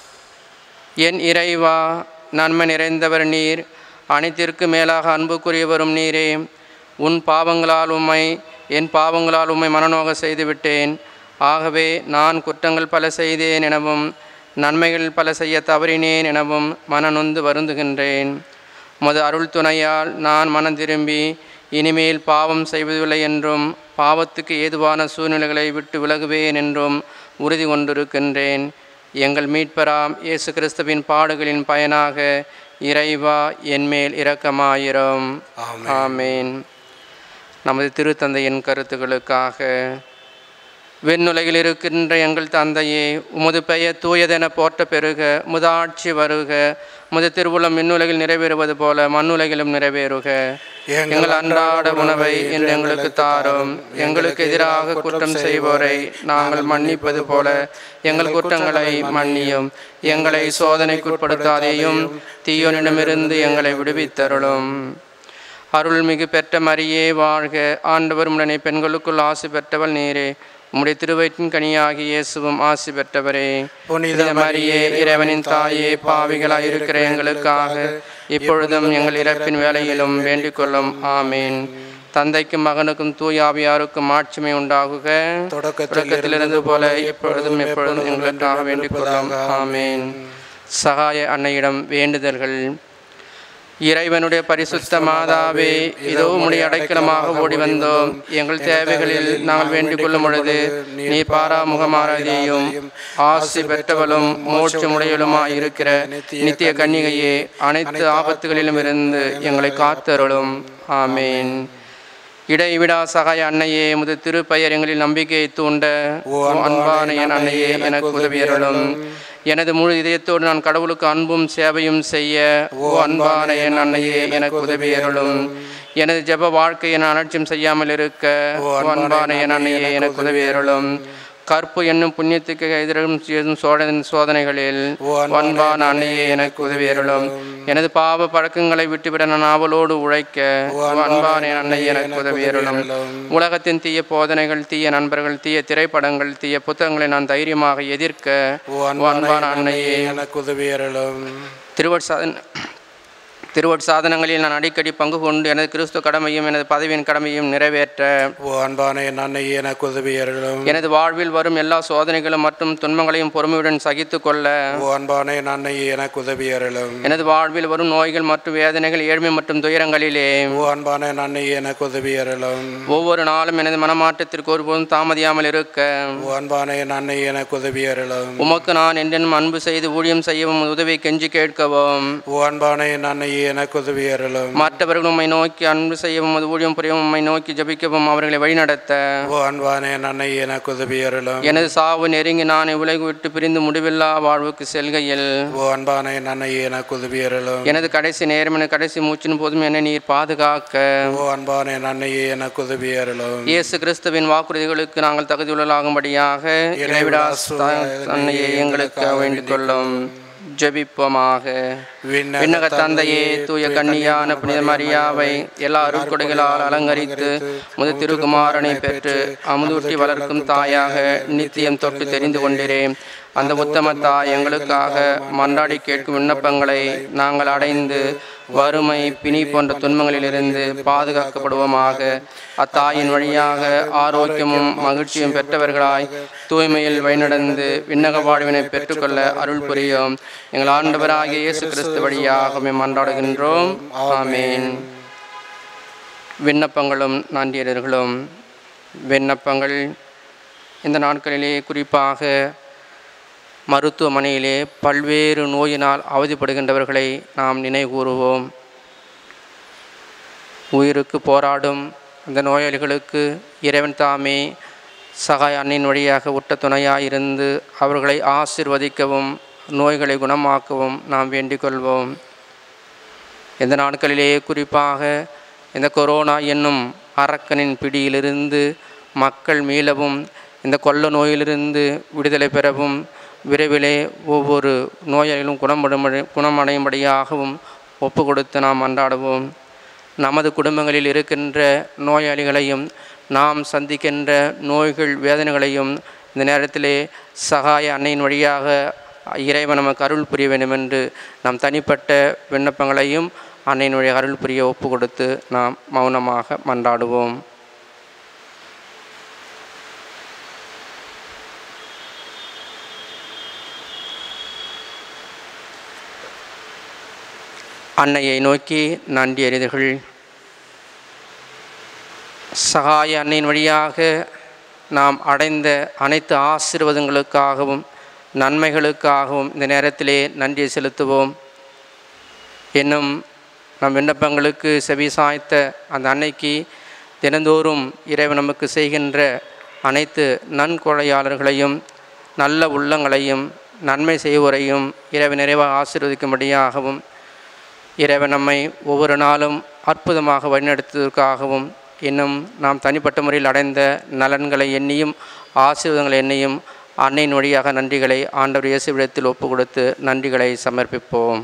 என் இறைவா நன்மை நிறைந்தவர் நீர் அனைத்திற்கு மேலாக அன்புக்குரியவரும் நீரே உன் பாவங்களால் உம்மை என் பாவங்களால் உம்மை மனநோக செய்துவிட்டேன் ஆகவே நான் குற்றங்கள் பல செய்தேன் எனவும் நன்மைகள் பல செய்ய தவறினேன் எனவும் மனநொந்து வருந்துகின்றேன் உமது அருள் துணையால் நான் மனம் திரும்பி இனிமேல் பாவம் செய்வதில்லை என்றும் பாவத்துக்கு ஏதுவான சூழ்நிலைகளை விட்டு விலகுவேன் என்றும் உறுதி கொண்டிருக்கின்றேன் எங்கள் மீட்பராம் இயேசு கிறிஸ்துவின் பாடுகளின் பயனாக இறைவா என்மேல் இரக்கமாயிரும் ஆமென். ஆமேன் நமது திருத்தந்தையின் கருத்துக்களுக்காக விண்ணுலகில் இருக்கின்ற எங்கள் தந்தையே உமது பெயர் தூயதென போற்ற பெருக உமது ஆட்சி வருக உமது திருவுளம் விண்ணுலகில் நிறைவேறுவது போல மண்ணுலகிலும் நிறைவேறுக எங்கள் அன்றாட உணவை இன்று எங்களுக்கு தாரும் எங்களுக்கு எதிராக குற்றம் செய்வோரை நாங்கள் மன்னிப்பது போல எங்கள் குற்றங்களை மன்னியும் எங்களை சோதனைக்குட்படுத்தாதேயும் தீயோனிடமிருந்து எங்களை விடுவித்தருளும் அருள்மிகு பெற்ற மரியே வாழ்க ஆண்டவர் உடனே பெண்களுக்குள் ஆசி பெற்றவள் நீரே உம்முடைய திருவயிற்றின் கனியாகி இயேசுவும் ஆசி பெற்றவரே புனித புனித மரியே இறைவனின் தாயே பாவிகளாய் இருக்கிற எங்களுக்காக இப்பொழுதும் எங்கள் இறப்பின் வேலையிலும் வேண்டிக் கொள்ளும் ஆமீன் தந்தைக்கும் மகனுக்கும் தூய ஆவியாருக்கும் ஆட்சிமை உண்டாகுக தொடக்கத்தில் தொடக்கத்திலிருந்து போல இப்பொழுதும் எப்பொழுதும் எங்களுக்காக வேண்டிக் கொள்ளும் ஆமீன் சகாய அன்னையிடம் வேண்டுதல்கள் இறைவனுடைய பரிசுத்த மாதாவே இதோ உம்முடைய அடைக்கலமாக ஓடி வந்தோம் எங்கள் தேவைகளில் நாங்கள் வேண்டிக் கொள்ளும் பொழுது நீ பாராமுகமாரதியும் ஆசி பெற்றவளும் மோட்சமுடையலுமாய் இருக்கிற நித்திய கன்னிகையே அனைத்து ஆபத்துகளிலும் இருந்து எங்களை காத்தருளும் ஆமேன் இடைவிடா சகாய அன்னையே முது திருப்பெயர் எங்களில் நம்பிக்கையை தூண்ட ஓ அன்பான என் அன்னையே எனக்கு உதவியருளும் எனது முழு இதயத்தோடு நான் கடவுளுக்கு அன்பும் சேவையும் செய்ய ஓ அன்பான என் அன்னையே எனக்கு உதவியருளும் எனது ஜெப வாழ்க்கையை நான் அலட்சியம் செய்யாமல் இருக்க ஓ அன்பான என் அன்னையே எனக்கு உதவியருளும் கற்பு என்னும் புண்ணியத்துக்கு எதிரும் செய்யும் சோதனை சோதனைகளில் ஓ அன்பான அன்னையே எனக்கு உதவியருளும் எனது பாவ பழக்கங்களை விட்டுவிட நான் ஆவலோடு உழைக்க ஓ அன்பான என் அன்னையே எனக்கு உதவியருளும் உலகத்தின் தீய போதனைகள் தீய நண்பர்கள் தீய திரைப்படங்கள் தீய புத்தகங்களை நான் தைரியமாக எதிர்க்க ஓ ஓ அன்பான அன்பான அன்னையே எனக்கு உதவியருளும் திருவட்சாதன் திருவட்சாதனங்களில் நான் அடிக்கடி பங்கு கொண்டு எனது கிறிஸ்துவ கடமையும் எனது பதவியின் கடமையும் நிறைவேற்ற ஓ அன்பான என் அன்னையே எனக்கு உதவியருளும் எனது வாழ்வில் வரும் எல்லா சோதனைகளும் மற்றும் துன்பங்களையும் பொறுமையுடன் சகித்து கொள்ள ஓ அன்பான என் அன்னையே எனக்கு உதவியருளும் எனது வாழ்வில் வரும் நோய்கள் மற்றும் வேதனைகள் ஏழ்மை மற்றும் துயரங்களிலே ஓ அன்பான என் அன்னையே எனக்கு உதவியருளும் ஒவ்வொரு நாளும் எனது மனமாற்றத்திற்கு ஒருபோதும் தாமதியாமல் இருக்க ஓ அன்பான என் அன்னையே எனக்கு உதவியருளும் உமக்கு நான் என்றென்னும் அன்பு செய்து ஊழியம் செய்யவும் உதவி கெஞ்சி கேட்கவும் ஓ அன்பான என் அன்னையே எனக்கு உதவியருளும் மற்றவர்கள் உம்மை நோக்கி அன்பு செய்யவும் அது ஊழியம் புரியவும் உம்மை நோக்கி ஜபிக்கவும் அவர்களை வழிநடத்த ஓ அன்பான என் அன்னையே எனக்கு உதவியருளும் எனது சாவு நெருங்கி நான் உலகு விட்டு பிரிந்து முடிவில்லா வாழ்வுக்கு செல்கையில் ஓ அன்பான என் அன்னையே எனக்கு உதவியருளும் எனது கடைசி நேரமென கடைசி மூச்சின் போதும் என்னை நீர் பாதுகாக்க ஓ அன்பான என் அன்னையே எனக்கு உதவியருளும் இயேசு கிறிஸ்துவின் வாக்குறுதிகளுக்கு நாங்கள் தகுதியுள்ளலாகும்படியாக இறைவிடா அன்னையை எங்களுக்கு வேண்டிக் கொள்ளும் ஜெபிப்போமாக விண்ணக தந்தையே தூய கன்னியான புனித மரியாவை எல்லா அருட்கொடைகளால் அலங்கரித்து முது திருக்குமாரனை பெற்று அமுதூட்டி வளர்க்கும் தாயாக நித்தியம் தொட்டு தெரிந்து கொண்டிரேன் அந்த உத்தம தாய் எங்களுக்காக மன்றாடி கேட்கும் விண்ணப்பங்களை நாங்கள் அடைந்து வறுமை பிணி போன்ற துன்பங்களிலிருந்து பாதுகாக்கப்படுவோமாக அத்தாயின் வழியாக ஆரோக்கியமும் மகிழ்ச்சியும் பெற்றவர்களாய் தூய்மையில் வழிநடந்து விண்ணக வாழ்வினை பெற்றுக்கொள்ள அருள் புரியும் எங்கள் ஆண்டவராகிய இயேசு கிறிஸ்து வழியாக மேம் மன்றாடுகின்றோம் ஆமேன் விண்ணப்பங்களும் நன்றியர்களும் விண்ணப்பங்கள் இந்த நாட்களிலே குறிப்பாக மருத்துவமனையிலே பல்வேறு நோயினால் அவதிப்படுகின்றவர்களை நாம் நினைவுகூறுவோம் உயிருக்கு போராடும் அந்த நோயாளிகளுக்கு இறைவன் தாமே சகாய அன்னின் வழியாக உட்ட துணையாயிருந்து அவர்களை ஆசிர்வதிக்கவும் நோய்களை குணமாக்கவும் நாம் வேண்டிக் கொள்வோம் இந்த நாட்களிலே குறிப்பாக இந்த கொரோனா என்னும் அரக்கனின் பிடியிலிருந்து மக்கள் மீளவும் இந்த கொள்ள நோயிலிருந்து விடுதலை பெறவும் விரைவிலே ஒவ்வொரு நோயாளிகளும் குணமடை குணமடையும்படியாகவும் ஒப்பு கொடுத்து நாம் அன்றாடுவோம் நமது குடும்பங்களில் இருக்கின்ற நோயாளிகளையும் நாம் சந்திக்கின்ற நோய்கள் வேதனைகளையும் இந்த நேரத்திலே சகாய அன்னையின் வழியாக இறைவன் நமக்கு அருள் புரிய வேண்டும் என்று நாம் தனிப்பட்ட விண்ணப்பங்களையும் அன்னையின் வழியாக அருள் புரிய ஒப்பு கொடுத்து நாம் மௌனமாக மன்றாடுவோம் அன்னையை நோக்கி நன்றி அறிதல்கள் சகாய அன்னையின் வழியாக நாம் அடைந்த அனைத்து ஆசீர்வாதங்களுக்காகவும் நன்மைகளுக்காகவும் இந்த நேரத்திலே நன்றியை செலுத்துவோம் இன்னும் நம் விண்ணப்பங்களுக்கு செவி சாய்த்த அந்த அன்னைக்கு தினந்தோறும் இறைவன் நமக்கு செய்கின்ற அனைத்து நன்கொடையாளர்களையும் நல்ல உள்ளங்களையும் நன்மை செய்வோரையும் இறைவன் நிறைவாக ஆசீர்வதிக்கும்படியாகவும் இறைவன் நம்மை ஒவ்வொரு நாளும் அற்புதமாக வழிநடத்துவதற்காகவும் இன்னும் நாம் தனிப்பட்ட முறையில் அடைந்த நலன்களை எண்ணியும் ஆசீர்வாதங்களை எண்ணியும் அன்னையின் வழியாக நன்றிகளை ஆண்டவர் இயேசுவிடத்தில் ஒப்பு கொடுத்து நன்றிகளை சமர்ப்பிப்போம்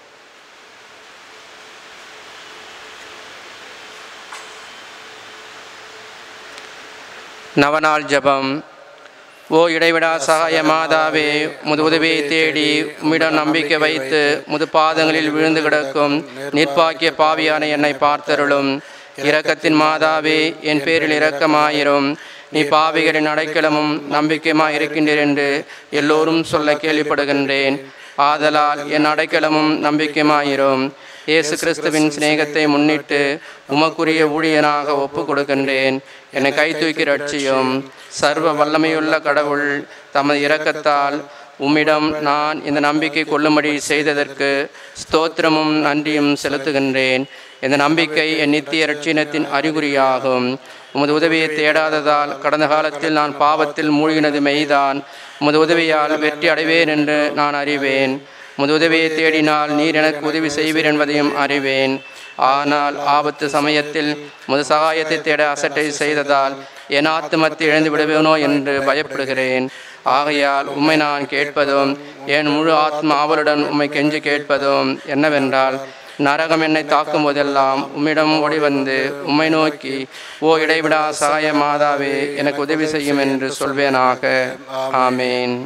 நவநாள் ஜெபம் ஓ இடைவிடா சகாய மாதாவே முது உதவியை தேடி உம்மிடம் நம்பிக்கை வைத்து முது பாதங்களில் விழுந்து கிடக்கும் நிற்பாக்கிய பாவியான என்னை பார்த்தருளும் இரக்கத்தின் மாதாவே என் பேரில் இரக்கமாயிரும் நீ பாவிகளின் அடைக்கலமும் நம்பிக்கையுமாய் இருக்கின்றீர் என்று எல்லோரும் சொல்ல கேள்விப்படுகின்றேன் ஆதலால் என் அடைக்கலமும் நம்பிக்கையுமாயிரும் இயேசு கிறிஸ்துவின் சிநேகத்தை முன்னிட்டு உமக்குரிய ஊழியனாக ஒப்பு கொடுக்கின்றேன் என்னை கை தூக்கி ரட்சியும் சர்வ வல்லமையுள்ள கடவுள் தமது இரக்கத்தால் உம்மிடம் நான் இந்த நம்பிக்கை கொள்ளும்படி செய்ததற்கு ஸ்தோத்திரமும் நன்றியும் செலுத்துகின்றேன் இந்த நம்பிக்கை என் நித்திய ரட்சினத்தின் அறிகுறியாகும் உமது உதவியை தேடாததால் கடந்த காலத்தில் நான் பாவத்தில் மூழ்கினது மெய்தான் உமது உதவியால் வெற்றி அடைவேன் என்று நான் அறிவேன் உமது உதவியை தேடினால் நீர் எனக்கு உதவி செய்வீர் என்பதையும் அறிவேன் ஆனால் ஆபத்து சமயத்தில் முது சகாயத்தை தேட அசட்டை செய்ததால் என் ஆத்துமத்தை இழந்து விடுவேனோ என்று பயப்படுகிறேன் ஆகையால் உம்மை நான் கேட்பதும் என் முழு ஆத்ம ஆவலுடன் உம்மை கெஞ்சி கேட்பதும் என்னவென்றால் நரகம் என்னை தாக்கும் போதெல்லாம் உம்மிடம் ஓடி வந்து உம்மை நோக்கி ஓ இடைவிடா சகாய மாதாவே எனக்கு உதவி செய்யும் என்று சொல்வேனாக ஆமேன்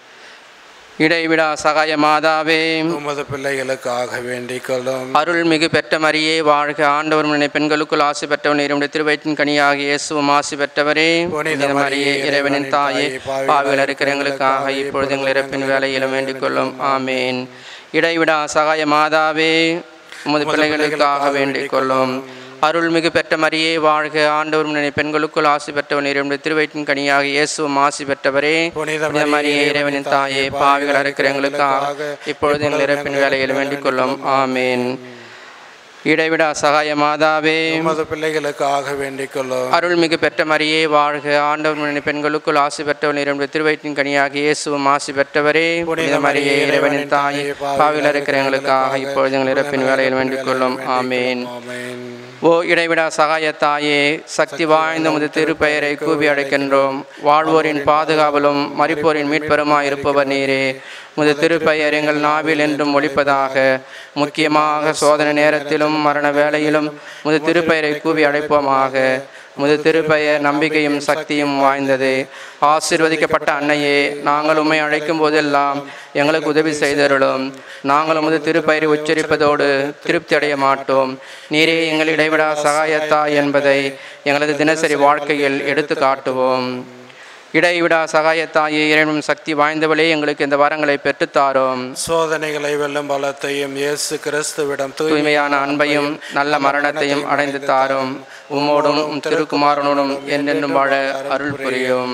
இடைவிடா சகாய மாதாவே உமது பிள்ளைகளுக்காக வேண்டிக் கொள்ளும் அருள்மிகு பெற்ற மரியே வாழ்க ஆண்டவர் முன்னை பெண்களுக்குள் ஆசி பெற்றவன் இரண்டு திருவயிற்றின் கனியாகிய இயேசுவும் ஆசி பெற்றவரே புனித மரியே இறைவனின் தாயே பாவிகள் இருக்கிற எங்களுக்காக இப்பொழுது எங்கள் இறப்பின் வேலையிலும் வேண்டிக் கொள்ளும் ஆமேன் இடைவிடா சகாய மாதாவே உமது பிள்ளைகளுக்காக வேண்டிக் கொள்ளும் அருள்மிகு பெற்ற மரியே வாழ்க ஆண்டவர் முன்னை பெண்களுக்குள் ஆசி பெற்றவன் இரண்டு திருவயிற்றின் கனியாக இயேசுவும் ஆசி பெற்றவரே புனித புனித மரியே இறைவனின் தாயே பாவிகள் இருக்கிற எங்களுக்காக இப்பொழுது எங்கள் இறப்பின் வேலையில் வேண்டிக் கொள்ளும் ஆமேன் இடைவிடா சகாய மாதாவே உமது பிள்ளைகளுக்காக வேண்டிக் கொள்ளும் அருள்மிகு பெற்ற மரியே வாழ்க ஆண்டவர் முன்னணி பெண்களுக்குள் ஆசி பெற்றவன் இரண்டு திருவயிற்றின் கனியாக இயேசுவும் ஆசி பெற்றவரே புனித மரியே இறைவனின் தாயே பாவிகள் இருக்கிற எங்களுக்காக இப்பொழுது எங்கள் இறப்பின் வேலையில் வேண்டிக் கொள்ளும் ஆமேன் ஆமென் ஓ இடைவிடா சகாயத்தாயே சக்தி வாய்ந்த முது திருப்பெயரை கூவி அழைக்கின்றோம் வாழ்வோரின் பாதுகாவலும் மறிப்போரின் மீட்பெருமாய் இருப்பவர் நீரே முது திருப்பெயர் எங்கள் நாவில் என்றும் ஒழிப்பதாக முக்கியமாக சோதனை நேரத்திலும் மரண வேளையிலும் முது திருப்பெயரை கூவி அழைப்போமாக முது திருப்பெயர் நம்பிக்கையும் சக்தியும் வாய்ந்தது ஆசீர்வதிக்கப்பட்ட அன்னையே நாங்கள் உம்மை அழைக்கும் போதெல்லாம் எங்களுக்கு உதவி செய்தருளும் நாங்கள் உமது திருப்பெயரை உச்சரிப்பதோடு திருப்தி அடைய மாட்டோம் நீரே எங்கள் இடைவிடா சகாயத்தா என்பதை எங்களது தினசரி வாழ்க்கையில் எடுத்து காட்டுவோம் இடைவிடா சகாயத்தாயே இறைவனும் சக்தி வாய்ந்தவளே எங்களுக்கு இந்த வரங்களை பெற்றுத்தாரோம் சோதனைகளை வெல்லும் பலத்தையும் இயேசு கிறிஸ்துவிடம் தூய்மை தூய்மையான அன்பையும் நல்ல மரணத்தையும் அடைந்து தாரும் உம்மோடும் உம் திருக்குமாரனோடும் என்னென்னும் வாழ அருள் புரியும்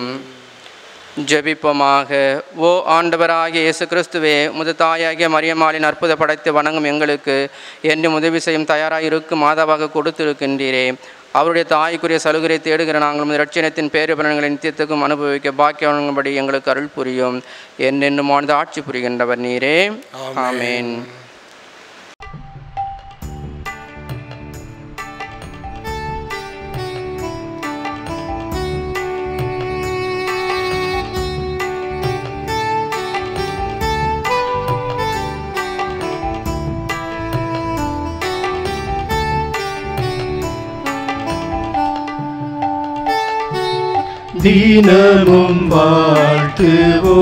ஜெபிப்போமாக ஓ ஆண்டவராகிய இயேசு கிறிஸ்துவே முது தாயாகிய மரியம்மாளின் அற்புத படைத்து வணங்கும் எங்களுக்கு என்று உதவி செய்யும் தயாராக இருக்கும் மாதாவாக கொடுத்திருக்கின்றீரே அவருடைய தாய்க்குரிய சலுகரை தேடுகிற நாங்கள் உமது ரட்சணத்தின் பேருபலன்களை நித்தியத்துக்கும் அனுபவிக்க பாக்கிய வழங்கும்படி எங்களுக்கு அருள் புரியும் என்னென்னும் வாழ்ந்து ஆட்சி புரிகின்றவர் நீரே ஆமேன் தினமும் வாழ்த்துவோ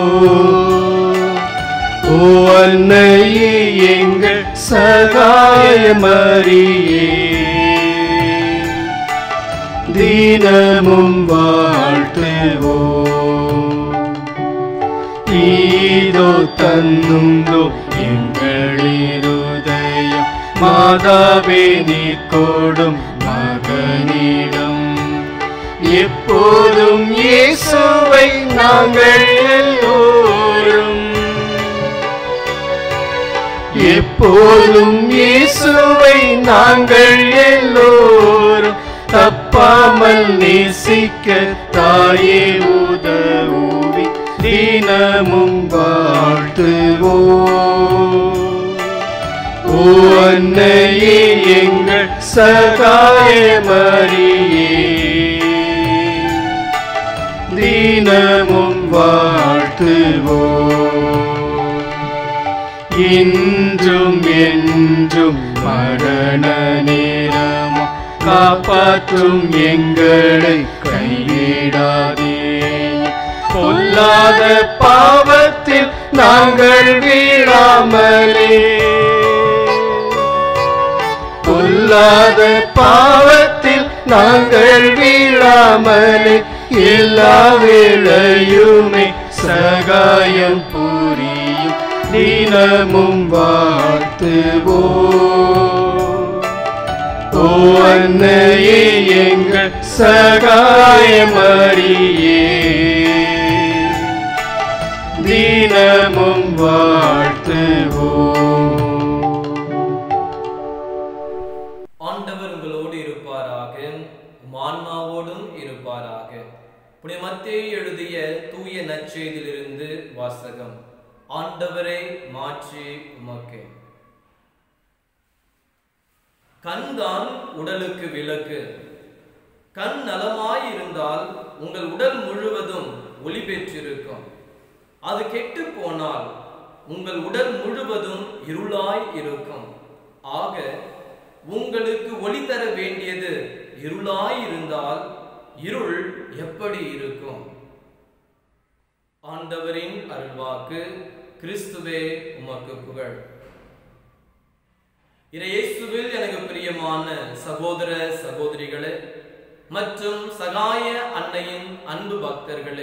ஓ அன்னையே எங்கள் சகாயமரியே தினமும் வாழ்த்துவோ ஈதோ தன்னுந்தோ எங்களிருதயம் மாதாவே நீ கொடும் மகனிடம் எப்போதும் இயேசுவை நாங்கள் எல்லோரும் எப்போதும் இயேசுவை நாங்கள் எல்லோரும் தப்பாமல் நேசிக்க தாயே உதவி தினமும் வாழ்த்துவோ ஓ அன்னையே எங்கள் சகாயமரியே தினமும் வாழ்த்துவோ இன்றும் என்றும் மரண நேரம் காப்பாற்றும் எங்களை கைவிடாதே பொல்லாத பாவத்தில் நாங்கள் வீழாமலே பொல்லாத பாவத்தில் நாங்கள் வீழாமலே எல்லா வேளையுமே சகாயம் புரியும் தினமும் வாழ்த்துவோ ஓ அன்னையே எங்கள் சகாயமரியே தினமும் வாழ்த்துவோ ஆண்டவர் உங்களோடு இருப்பாராக உம் ஆன்மாவோடும் இருப்பாராக புனித மத்தேயு எழுதிய தூய நற்செய்தியிலிருந்து வாசகம் ஆண்டவரை மாற்றி உமக்கு கண்தான் உடலுக்கு விளக்கு கண் நலமாய் இருந்தால் உங்கள் உடல் முழுவதும் ஒளி பெற்றிருக்கும் அது கெட்டு போனால் உங்கள் உடல் முழுவதும் இருளாய் இருக்கும் ஆக உங்களுக்கு ஒளி தர வேண்டியது இருளாய் இருந்தால் இருள் எப்படி இருக்கும் ஆண்டவரின் அருள்வாக்கு கிறிஸ்துவே உமக்கு புகழ் இயேசுவில் எனக்கு பிரியமான சகோதர சகோதரிகளே மற்றும் சகாய அன்னையின் அன்பு பக்தர்களே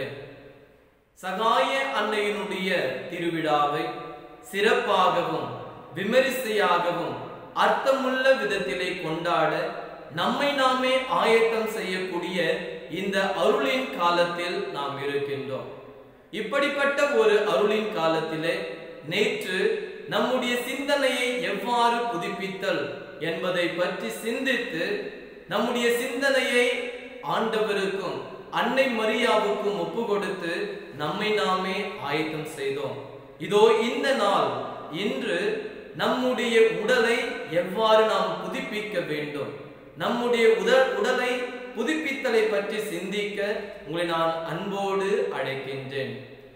சகாய அன்னையினுடைய திருவிழாவை சிறப்பாகவும் விமரிசையாகவும் அர்த்தமுள்ள விதத்திலே கொண்டாட நம்மை நாமே ஆயத்தம் செய்யக்கூடிய இந்த அருளின் காலத்தில் நாம் இருக்கின்றோம் இப்படிப்பட்ட ஒரு அருளின் காலத்திலே நேற்று நம்முடைய சிந்தனையை எவ்வாறு புதுப்பித்தல் என்பதை பற்றி சிந்தித்து நம்முடைய சிந்தனையை ஆண்டவருக்கும் அன்னை மரியாவுக்கும் ஒப்பு கொடுத்து நம்மை நாமே ஆயத்தம் செய்தோம் இதோ இந்த நாள் இன்று நம்முடைய உடலை எவ்வாறு நாம் புதுப்பிக்க வேண்டும் நம்முடைய உடல் உடலை புதுப்பித்தலை பற்றி சிந்திக்க உங்களை நான் அன்போடு அழைக்கின்றேன்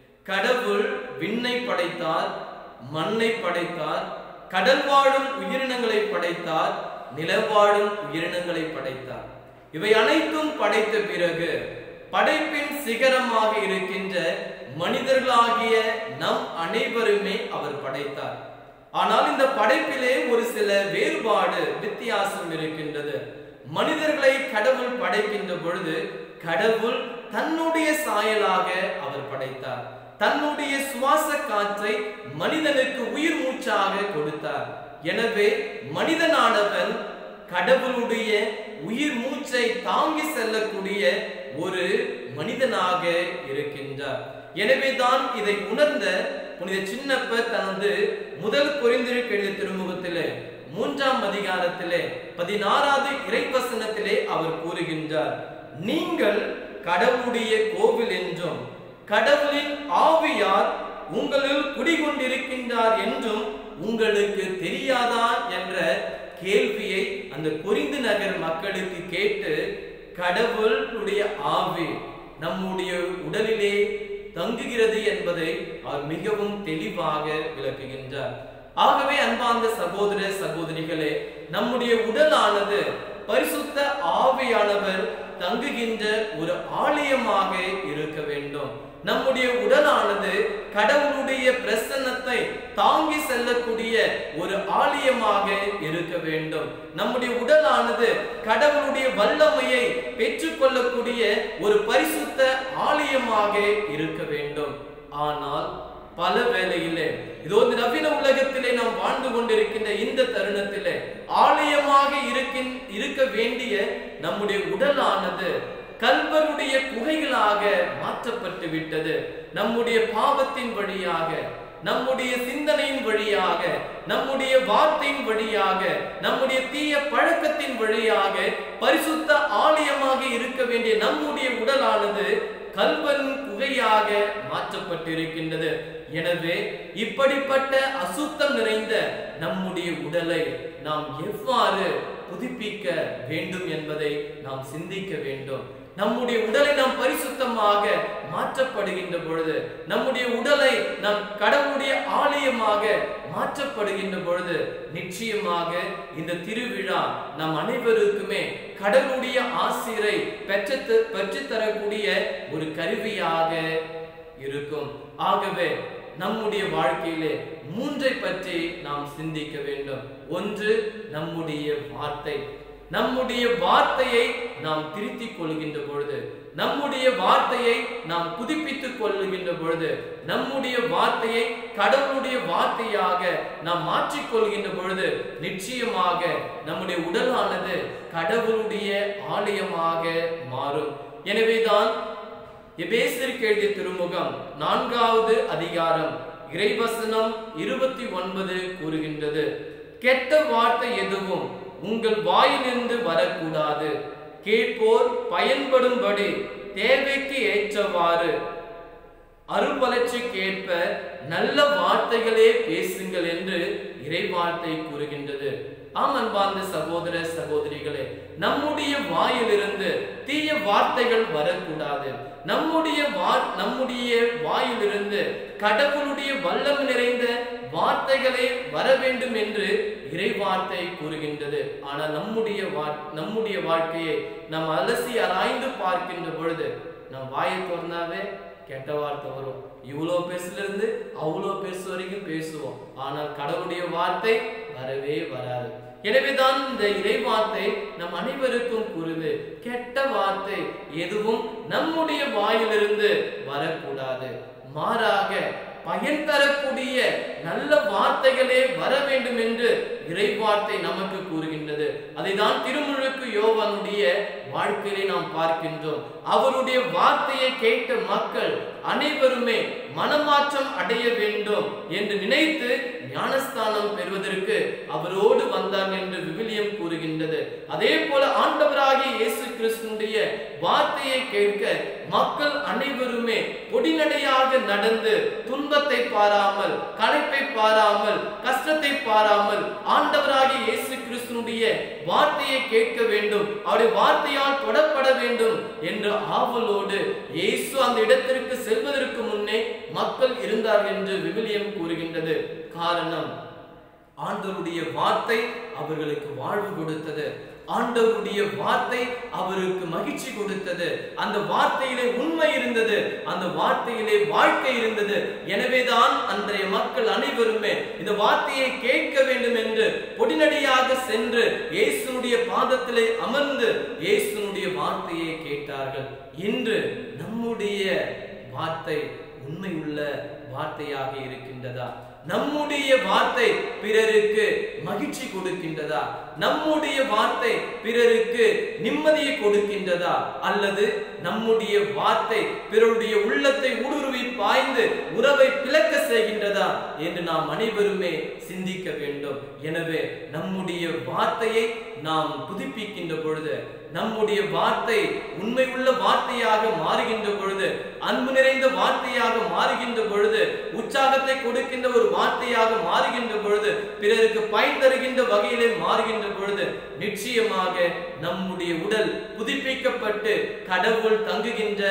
கடவுள் விண்ணை படைத்தார் மண்ணை படைத்தார் கடல் வாழும் உயிரினங்களை படைத்தார் நிலவாழும் உயிரினங்களை படைத்தார் இவை அனைத்தும் படைத்த பிறகு படைப்பின் சிகரமாக இருக்கின்ற மனிதர்களாகிய நம் அனைவருமே அவர் படைத்தார் ஆனால் இந்த படைப்பிலே ஒரு சில வேறுபாடு வித்தியாசம் இருக்கின்றது மனிதர்களை கடவுள் படைக்கின்ற பொழுது கடவுள் தன்னுடைய சாயலாக அவர் படைத்தார் தன்னுடைய சுவாச காற்றை மனிதனுக்கு உயிர் மூச்சாக கொடுத்தார் எனவே மனிதனானவன் கடவுளுடைய உயிர் மூச்சை தாங்கி செல்லக்கூடிய ஒரு மனிதனாக இருக்கின்றார் எனவே தான் இதை உணர்ந்த புனித சின்னப்பர் தனது முதல் பொறிந்திருக்கு எழுதிய திருமுகத்திலே மூன்றாம் அதிகாரத்திலே பதினாறாவது இறைவசனத்திலே அவர் கூறுகின்றார் நீங்கள் கடவுளுடைய கோவில் என்றும் கடவுளின் ஆவியார் உங்களில் குடிகொண்டிருக்கின்றார் என்றும் உங்களுக்கு தெரியாதா என்ற கேள்வியை அந்த குறிந்து நகர் மக்களுக்கு கேட்டு கடவுளுடைய ஆவி நம்முடைய உடலிலே தங்குகிறது என்பதை அவர் மிகவும் தெளிவாக விளக்குகின்றார் ஆகவே அன்பார்ந்த சகோதர சகோதரிகளே நம்முடைய உடலானது பரிசுத்த ஆவியானவர் தங்குகின்ற ஒரு ஆலயமாக இருக்க வேண்டும் நம்முடைய உடலானது கடவுளுடைய பிரசன்னத்தை தாங்கி செல்லக்கூடிய ஒரு ஆலயமாக இருக்க வேண்டும் நம்முடைய உடலானது கடவுளுடைய வல்லமையை பெற்றுக்கொள்ளக்கூடிய ஒரு பரிசுத்த ஆலயமாக இருக்க வேண்டும் ஆனால் பல வேளையிலே இதோ இந்த நவீன உலகத்திலே நாம் வாழ்ந்து கொண்டிருக்கின்ற இந்த தருணத்திலே ஆலயமாக இருக்கின் இருக்க வேண்டிய நம்முடைய உடலானது கல்வருடைய குகைகளாக மாற்றப்பட்டு விட்டது நம்முடைய பாவத்தின் வழியாக நம்முடைய சிந்தனையின் வழியாக நம்முடைய வார்த்தையின் வழியாக நம்முடைய தீய பழக்கத்தின் வழியாக பரிசுத்த ஆலயமாக இருக்க வேண்டிய நம்முடைய உடலானது கல்வன் குகையாக மாற்றப்பட்டிருக்கின்றது எனவே இப்படிப்பட்ட அசுத்தம் நிறைந்த நம்முடைய உடலை நாம் எவ்வாறு புதுப்பிக்க வேண்டும் என்பதை நாம் சிந்திக்க வேண்டும் நம்முடைய உடலை நாம் பரிசுத்தமாக மாற்றப்படுகின்ற பொழுது நம்முடைய உடலை நாம் கடவுளுடைய ஆலயமாக மாற்றப்படுகின்ற பொழுது நிச்சயமாக இந்த திருவிழா நம் அனைவருக்குமே கடவுளுடைய ஆசிரை பெற்று பெற்றுத்தரக்கூடிய ஒரு கருவியாக இருக்கும் ஆகவே நம்முடைய வாழ்க்கையிலே மூன்றை பற்றி நாம் சிந்திக்க வேண்டும் ஒன்று நம்முடைய வார்த்தை நம்முடைய வார்த்தையை நாம் திருத்திக் கொள்கின்ற பொழுது நம்முடைய வார்த்தையை நாம் புதுப்பித்துக் கொள்கின்ற பொழுது நம்முடைய வார்த்தையை கடவுளுடைய வார்த்தையாக நாம் மாற்றிக்கொள்கின்ற பொழுது நிச்சயமாக நம்முடைய உடலானது கடவுளுடைய ஆலயமாக மாறும் எனவேதான் எபேசிற்கு எழுதிய திருமுகம் நான்காவது அதிகாரம் இறைவசனம் இருபத்தி ஒன்பது கூறுகின்றது கெட்ட வார்த்தை எதுவும் உங்கள் வாயிலிருந்து வரக்கூடாது கேட்போர் பயன்படும்படி தேவைக்கு ஏற்றவாறு அருள்வளர்ச்சிக்கேற்ப நல்ல வார்த்தைகளே பேசுங்கள் என்று இறைவார்த்தை கூறுகின்றது ஆம் அன்பார்ந்த சகோதர சகோதரிகளே நம்முடைய வாயிலிருந்து தீய வார்த்தைகள் வரக்கூடாது நம்முடைய வா நம்முடைய வாயிலிருந்து கடவுளுடைய வல்லம் நிறைந்த வார்த்தைகளே வர வேண்டும் என்று இறைவார்த்தை கூறுகின்றது ஆனால் நம்முடைய வா நம்முடைய வாழ்க்கையை நாம் அலசி ஆராய்ந்து பார்க்கின்ற பொழுது நம் வாயை திறந்தாவே கெட்ட வார்த்தை வரும் இவ்வளோ பெருசுல இருந்து அவ்வளோ பெருசு வரைக்கும் பேசுவோம் ஆனால் கடவுளுடைய வார்த்தை வரவே வராது எனவேதான் இந்த இறை வார்த்தை நம் அனைவருக்கும் கூறுது கெட்ட வார்த்தை எதுவும் நம்முடைய வாயிலிருந்து வரக்கூடாது மாறாக பயன் தரக்கூடிய நல்ல வார்த்தைகளே வர வேண்டும் என்று இறைவார்த்தை நமக்கு கூறுகின்றது அதைதான் திருமுழுக்கு யோவானுடைய வாழ்க்கையிலே நாம் பார்க்கின்றோம் அவருடைய வார்த்தையை கேட்ட மக்கள் அனைவருமே மனமாற்றம் அடைய வேண்டும் என்று நினைத்து ஞானஸ்தானம் பெறுவதற்கு அவரோடு வந்தார் என்று விவிலியம் கூறுகின்றது அதே போல ஆண்டவராகிய இயேசு கிறிஸ்துடைய வார்த்தையை கேட்க மக்கள் அனைவருமே பொடிநடையாக நடந்து துன்பத்தை பாராமல் களைப்பை பாராமல் கஷ்டத்தை பாராமல் ஆண்டவராகிய இயேசு கிறிஸ்துனுடைய வார்த்தையை கேட்க வேண்டும் அவருடைய வார்த்தையால் தொடப்பட வேண்டும் என்ற ஆவலோடு இயேசு அந்த இடத்திற்கு செல்வதற்கு முன்னே மக்கள் இருந்தார்கள் என்று விவிலியம் கூறுகின்றது காரணம் ஆண்டவருடைய வார்த்தை அவர்களுக்கு வாழ்வு கொடுத்தது ஆண்டவருடைய வார்த்தை அவருக்கு மகிழ்ச்சி கொடுத்தது அந்த வார்த்தையிலே உண்மை இருந்தது அந்த வார்த்தையிலே வாழ்க்கை இருந்தது எனவேதான் அன்றைய மக்கள் அனைவருமே இந்த வார்த்தையை கேட்க வேண்டும் என்று பொடிநடியாக சென்று இயேசுனுடைய பாதத்திலே அமர்ந்து இயேசுனுடைய வார்த்தையை கேட்டார்கள் இன்று நம்முடைய வார்த்தை உண்மையுள்ள வார்த்தையாக இருக்கின்றதா நம்முடைய வார்த்தை பிறருக்கு மகிழ்ச்சி கொடுக்கின்றதா நம்முடைய வார்த்தை பிறருக்கு நிம்மதியை கொடுக்கின்றதா அல்லது நம்முடைய வார்த்தை பிறருடைய உள்ளத்தை ஊடுருவி பாய்ந்து உறவை பிளக்க செய்கின்றதா என்று நாம் அனைவருமே சிந்திக்க வேண்டும் எனவே நம்முடைய வார்த்தையை நாம் புதுப்பிக்கின்ற பொழுது நம்முடைய வார்த்தை உண்மை உள்ள வார்த்தையாக மாறுகின்ற பொழுது அன்பு நிறைந்த வார்த்தையாக மாறுகின்ற பொழுது உற்சாகத்தை கொடுக்கின்ற ஒரு வார்த்தையாக மாறுகின்ற பொழுது பிறருக்கு பயன் தருகின்ற வகையிலே மாறுகின்ற பொழுது நிச்சயமாக நம்முடைய உடல் புதுப்பிக்கப்பட்டு கடவுள் தங்குகின்ற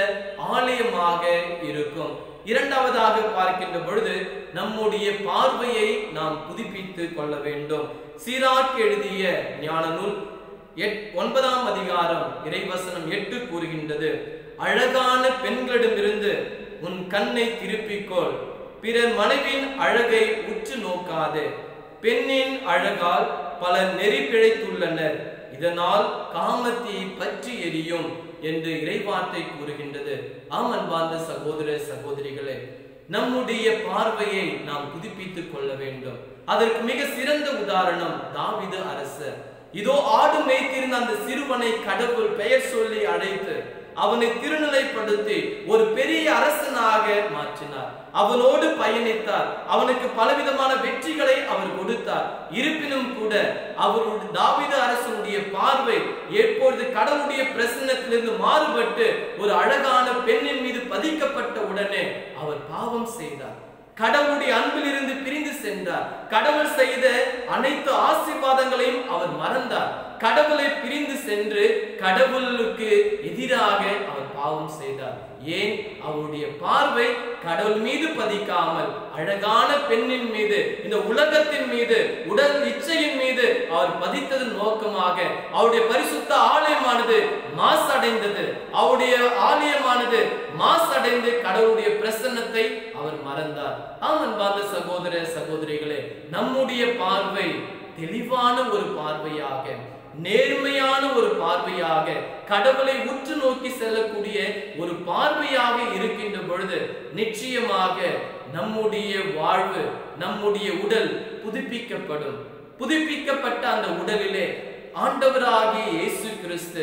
ஆலயமாக இருக்கும் இரண்டாவதாக பார்க்கின்ற பொழுது நம்முடைய பார்வையை நாம் புதுப்பித்து கொள்ள வேண்டும் சீராக் எழுதிய ஞான நூல் எட் ஒன்பதாம் அதிகாரம் இறைவசனம் எட்டு கூறுகின்றது அழகான பெண்களிடமிருந்து உன் கண்ணை திருப்பிக்கொள் பிறர் மனைவின் அழகை உற்று நோக்காதே பெண்ணின் அழகால் பலர் நெறி பிழைத்துள்ளனர் இதனால் காமத்தை பற்றி எரியும் என்று இறைவார்த்தை கூறுகின்றது ஆம் அன்பார்ந்த சகோதர சகோதரிகளே நம்முடைய பார்வையை நாம் புதுப்பித்துக் கொள்ள வேண்டும் அதற்கு மிக சிறந்த உதாரணம் தாவிது அரசர் இதோ ஆடு மேய்த்திருந்த அந்த சிறுவனை கடவுள் பெயர் சொல்லி அழைத்து அவனை திருநிலைப்படுத்தி ஒரு பெரிய அரசனாக மாற்றினார் அவனோடு பயணித்தார் அவனுக்கு பலவிதமான வெற்றிகளை அவர் கொடுத்தார் இருப்பினும் கூட அவருடைய தாவீது அரசனுடைய பார்வை எப்பொழுது கடவுளுடைய பிரசன்னத்திலிருந்து மாறுபட்டு ஒரு அழகான பெண்ணின் மீது பதிக்கப்பட்ட உடனே அவர் பாவம் செய்தார் கடவுளுடைய அன்பிலிருந்து பிரிந்து சென்றார் கடவுள் செய்த அனைத்து ஆசீர்வாதங்களையும் அவர் மறந்தார் கடவுளை பிரிந்து சென்று கடவுளுக்கு எதிராக அவர் பாவம் செய்தார் ஏன் அவருடைய பார்வை கடவுள் மீது பதிக்காமல் அழகான பெண்ணின் மீது இந்த உலகத்தின் மீது உடல் இச்சையின் மீது அவர் பதித்ததன் நோக்கமாக அவருடைய பரிசுத்த ஆலயமானது மாசடைந்தது அவருடைய ஆலயமானது மாசடைந்து கடவுளுடைய பிரசன்னத்தை அவர் மறந்தார் ஆம் அன்பார்ந்த சகோதர சகோதரிகளே நம்முடைய பார்வை தெளிவான ஒரு பார்வையாக நேர்மையான ஒரு பார்வையாக கடவுளை உற்று நோக்கி செல்லக்கூடிய ஒரு பார்வையாக இருக்கின்ற பொழுது நிச்சயமாக நம்முடைய வாழ்வு நம்முடைய உடல் புதுப்பிக்கப்படும் புதுப்பிக்கப்பட்ட அந்த உடலிலே ஆண்டவராகிய இயேசு கிறிஸ்து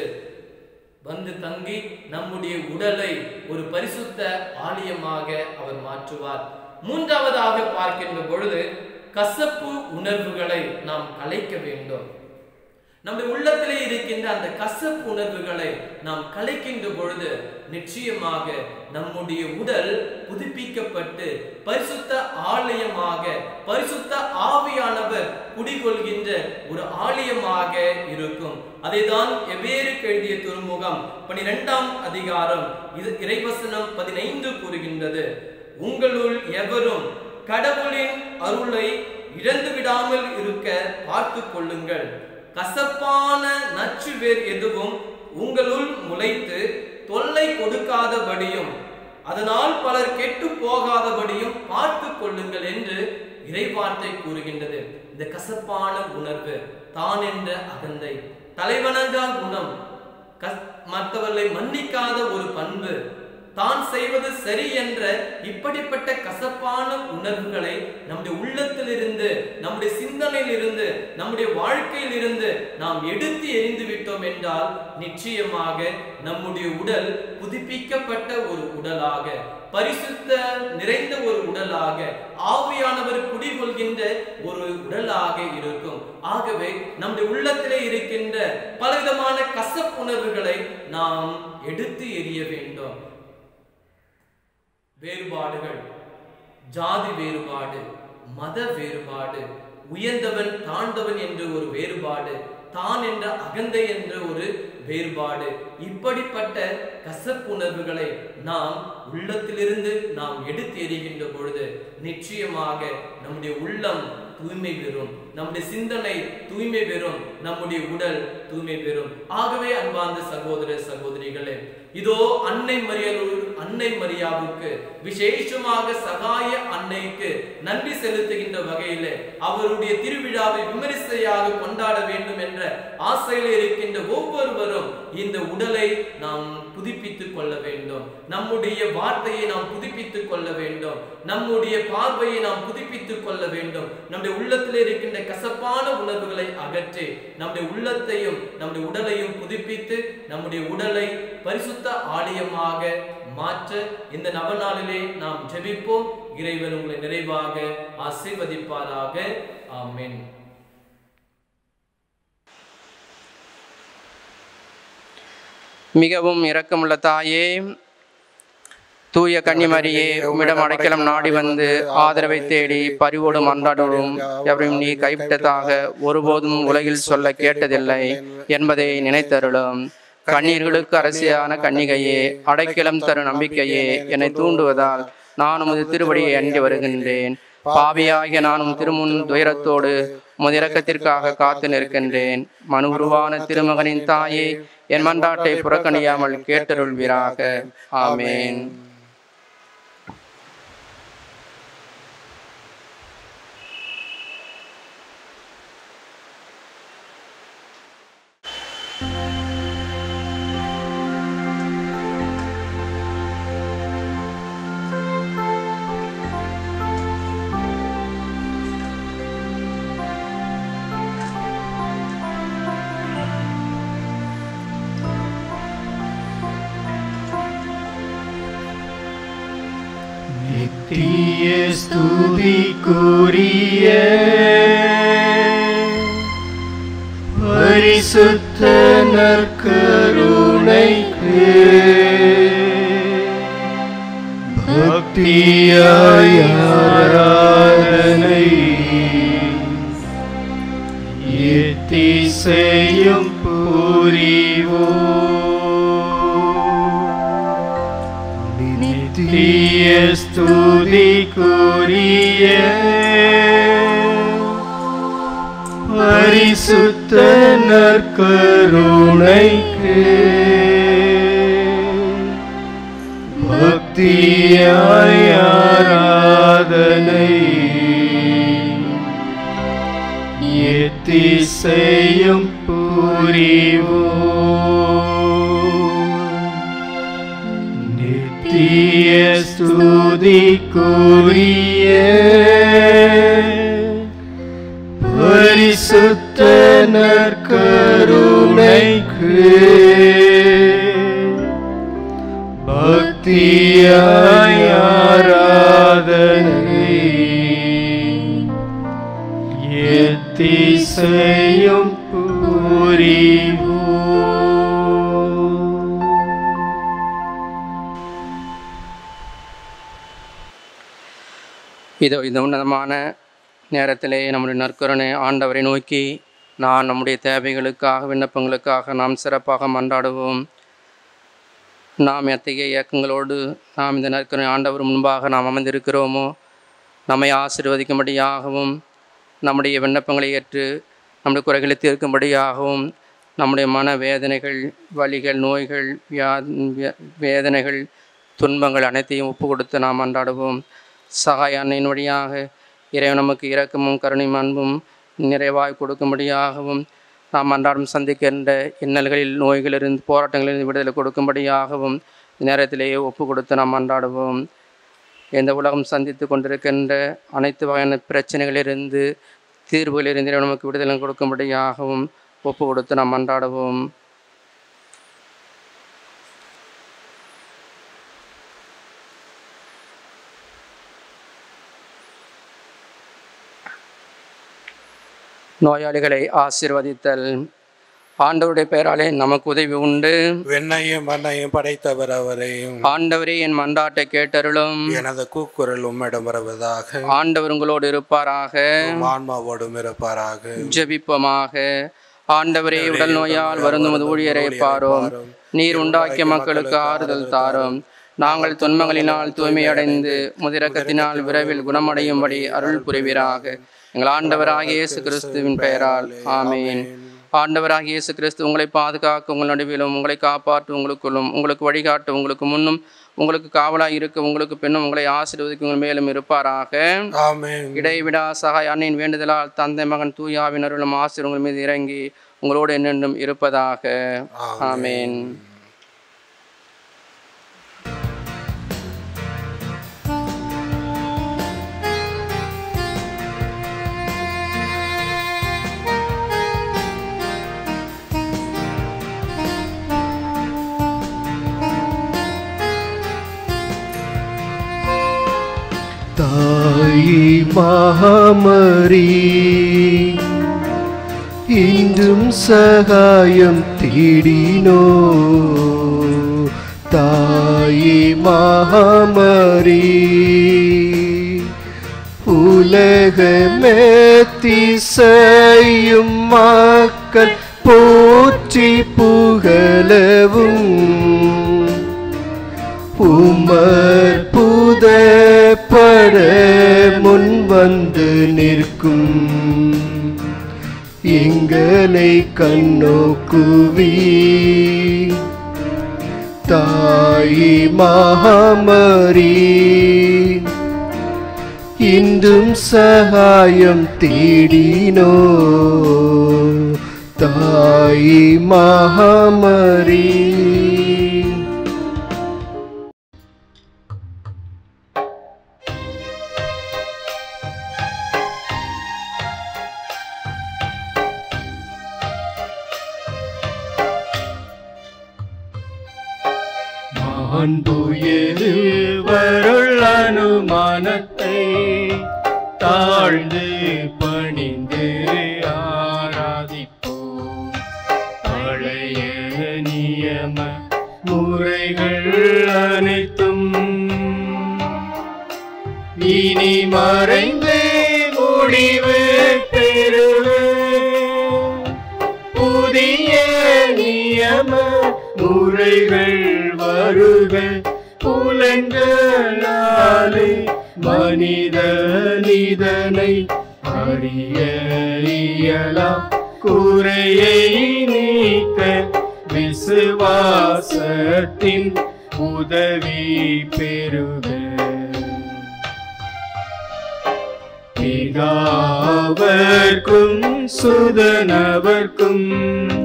வந்து தங்கி நம்முடைய உடலை ஒரு பரிசுத்த ஆலயமாக அவர் மாற்றுவார் மூன்றாவதாக பார்க்கின்ற பொழுது கசப்பு உணர்வுகளை நாம் கலைக்க வேண்டும் நம்முடைய உள்ளத்திலே இருக்கின்ற அந்த கசப்பு உணர்வுகளை நாம் கலைக்கின்ற பொழுது நிச்சயமாக நம்முடைய உடல் புதுப்பிக்கப்பட்டு பரிசுத்த ஆலயமாக பரிசுத்த ஆவியானவர் குடிகொள்கின்ற ஒரு ஆலயமாக இருக்கும் அதைதான் எவ்வேறு எழுதிய திருமுகம் பனிரெண்டாம் அதிகாரம் இது இறைவசனம் பதினைந்து கூறுகின்றது உங்களுள் எவரும் கடவுளின் அருளை இழந்து விடாமல் இருக்க பார்த்து கொள்ளுங்கள் கசப்பான நச்சு வேர் எதுவும் உங்களுள் முளைத்து தொல்லை கொடுக்காதபடியும் அதனால் பலர் கெட்டு போகாதபடியும் பார்த்து கொள்ளுங்கள் என்று இறைவார்த்தை கூறுகின்றது இந்த கசப்பான உணர்வு தான் என்ற அகந்தை தலைவணங்கா குணம் கஸ்- மற்றவர்களை மன்னிக்காத ஒரு பண்பு தான் செய்வது சரி என்ற இப்படிப்பட்ட கசப்பான உணர்வுகளை நம்முடைய உள்ளத்திலிருந்து நம்முடைய சிந்தனையிலிருந்து நம்முடைய வாழ்க்கையிலிருந்து நாம் எடுத்து எறிந்து விட்டோம் என்றால் நிச்சயமாக நம்முடைய உடல் புதுப்பிக்கப்பட்ட ஒரு உடலாக பரிசுத்த நிறைந்த ஒரு உடலாக ஆவியானவர் குடிகொள்கின்ற ஒரு உடலாக இருக்கும் ஆகவே நம்முடைய உள்ளத்திலே இருக்கின்ற பலவிதமான கசப்புணர்வுகளை நாம் எடுத்து எறிய வேண்டும் வேறுபாடுகள் ஜாதி வேறுபாடு மத வேறுபாடு உயர்ந்தவன் தாழ்ந்தவன் என்ற ஒரு வேறுபாடு தான் என்ற அகந்தை என்ற ஒரு வேறுபாடு இப்படிப்பட்ட கசப்புணர்வுகளை நாம் உள்ளத்திலிருந்து நாம் எடுத்து எறிகின்ற பொழுது நிச்சயமாக நம்முடைய உள்ளம் தூய்மை பெறும் நம்முடைய சிந்தனை தூய்மை பெறும் நம்முடைய உடல் தூய்மை பெறும் ஆகவே அன்பார்ந்த சகோதர சகோதரிகளே இதோ அன்னை மரியாதை அன்னை மரியாவுக்கு விசேஷமாக சகாய அன்னைக்கு நன்றி செலுத்துகின்ற வகையிலே அவருடைய திருவிழாவை விமரிசையாக கொண்டாட வேண்டும் என்ற ஆசையில் இருக்கின்ற ஒவ்வொருவரும் இந்த உடலை நாம் புதுப்பித்துக் கொள்ள வேண்டும் நம்முடைய வார்த்தையை நாம் புதுப்பித்துக் கொள்ள வேண்டும் நம்முடைய பார்வையை நாம் புதுப்பித்துக் கொள்ள வேண்டும் நம்முடைய உள்ளத்தில் இருக்கின்ற கசப்பான உணர்வுகளை அகற்றி நம்முடைய உள்ளத்தையும் நம்முடைய உடலையும் புதுப்பித்து நம்முடைய உடலை பரிசுத்த ஆலயமாக மாற்ற இந்த நவநாளிலே நாம் ஜெபிப்போம் இறைவன் உங்களை நிறைவாக ஆசீர்வதிப்பாராக ஆமென் மிகவும் இரக்கமுள்ள தாயே தூய கன்னிமரியே உம்மிடம் அடைக்கலம் நாடி வந்து ஆதரவை தேடி பரிவோடு மன்றாடுவோம் எவரையும் நீ கைவிட்டதாக ஒருபோதும் உலகில் சொல்ல கேட்டதில்லை என்பதை நினைத்தருளும் கண்ணீர்களுக்கு அரசியான கன்னிகையே அடைக்கலம் தரும் நம்பிக்கையே என்னை தூண்டுவதால் நான் உமது திருவடியை அண்டி வருகின்றேன் பாவியாகிய நானும் திருமுன் துயரத்தோடு முதிரக்கத்திற்காக காத்து நிற்கின்றேன் மனு உருவான திருமகனின் தாயே என் மன்றாட்டை புறக்கணியாமல் கேட்டருள்வீராக ஆமேன் நித்திய ஸ்துதிக்குரிய பரிசுத்த நற்கருணைக்கு பக்தியாய் ஆராதனை எத்திசையும் புரிவோம் நித்திய ஸ்துதிக்குரிய பரிசுத்த நற்கருணைக்கு பக்தியாய் ஆராதனை எத்திசையும் புரிவோம் நித்திய ஸ்துதிக்குரிய பரிசுத்த நற்கருணைக்கு பக்தியாய் ஆராதனை எத்திசையும் புரிவோம் இதோ இந்த உன்னதமான நேரத்திலே நம்முடைய நற்கருணை ஆண்டவரை நோக்கி நான் நம்முடைய தேவைகளுக்காக விண்ணப்பங்களுக்காக நாம் சிறப்பாக மன்றாடுவோம் நாம் எத்தகைய இயக்கங்களோடு நாம் இந்த நற்கருணை ஆண்டவர் முன்பாக நாம் அமர்ந்திருக்கிறோமோ நம்மை ஆசீர்வதிக்கும்படியாகவும் நம்முடைய விண்ணப்பங்களை ஏற்று நம்முடைய குறைகளை தீர்க்கும்படியாகவும் நம்முடைய மன வேதனைகள் வலிகள் நோய்கள் வியா வே- வேதனைகள் துன்பங்கள் அனைத்தையும் ஒப்பு கொடுத்து நாம் அன்றாடுவோம் சகாய அன்னையின் வழியாக இறைவன் நமக்கு இரக்கமும் கருணையும் அன்பும் நிறைவாய் கொடுக்கும்படியாகவும் நாம் அன்றாடம் சந்திக்கின்ற இன்னல்களில் நோய்களிலிருந்து போராட்டங்களிலிருந்து விடுதலை கொடுக்கும்படியாகவும் இந்த நேரத்திலேயே ஒப்பு கொடுத்து நாம் அன்றாடுவோம் இந்த உலகம் சந்தித்து கொண்டிருக்கின்ற அனைத்து வகையான பிரச்சனைகளிலிருந்து தீர்வுகளிலிருந்து இறைவன் நமக்கு விடுதலை கொடுக்கும்படியாகவும் ஒப்பு கொடுத்து நாம் அன்றாடுவோம் நோயாளிகளை ஆசீர்வதித்தல் ஆண்டவருடைய பெயராலே நமக்கு உதவி உண்டு வெண்ணையும் மண்ணையும் படைத்தவர் அவரையும் ஆண்டவரே என் மன்றாட்டை கேட்டருளும் எனது கூக்குரல் உம்மிடம் வருவதாக ஆண்டவர் உங்களோடு இருப்பாராக உம் ஆன்மாவோடும் இருப்பாராக ஜெபிப்போமாக ஆண்டவரே உடல் நோயால் வருந்துமது ஊழியரை பாரும் நீர் உண்டாக்கிய மக்களுக்கு ஆறுதல் தாரும் நாங்கள் துன்பங்களினால் தூய்மையடைந்து முதிரக்கத்தினால் விரைவில் குணமடையும்படி அருள் புரிவீராக எங்கள் ஆண்டவராகிய இயேசு கிறிஸ்துவின் பெயரால் ஆமீன் ஆண்டவராகிய இயேசு கிறிஸ்து உங்களை பாதுகாக்க உங்கள் நடுவிலும் உங்களை காப்பாற்ற உங்களுக்குள்ளும் உங்களுக்கு வழிகாட்ட உங்களுக்கு முன்னும் உங்களுக்கு காவலாய் இருக்க உங்களுக்கு பின்னும் உங்களை ஆசீர்வதிக்க உங்கள் மேலும் இருப்பாராக ஆமென் இடைவிடா சகாய் அன்னையின் வேண்டுதலால் தந்தை மகன் தூயாவின் அருளும் ஆசிரியர் உங்கள் மீது இறங்கி உங்களோடு என்னென்றும் இருப்பதாக ஆமேன் தாயி மகாமரி இன்றும் சகாயம் தேடினோ தாயி மகாமரி உலகமே திசையும் மக்கள் போற்றி புகழவும் உமர் புதப்பட முன்வ எங்களை கண்ணோக்குவி தாயி மகாமரி இன்றும் சகாயம் தேடினோ தாயி மகாமரி மாண்புயரு வருள் அனுமானத்தை தாழ்ந்து பணிந்து ஆராதிப்போம் பழைய நியம முறைகள் அனைத்தும் இனி மறைந்து முடிவு பெறுவே புதிய நியம முறைகள் வருக புலன்களாலே மனித நிதனை அறிய இயலாம் குறையை நீக்க விசுவாசத்தின் உதவி பெறுக பிதாவர்க்கும் சுதனவர்க்கும்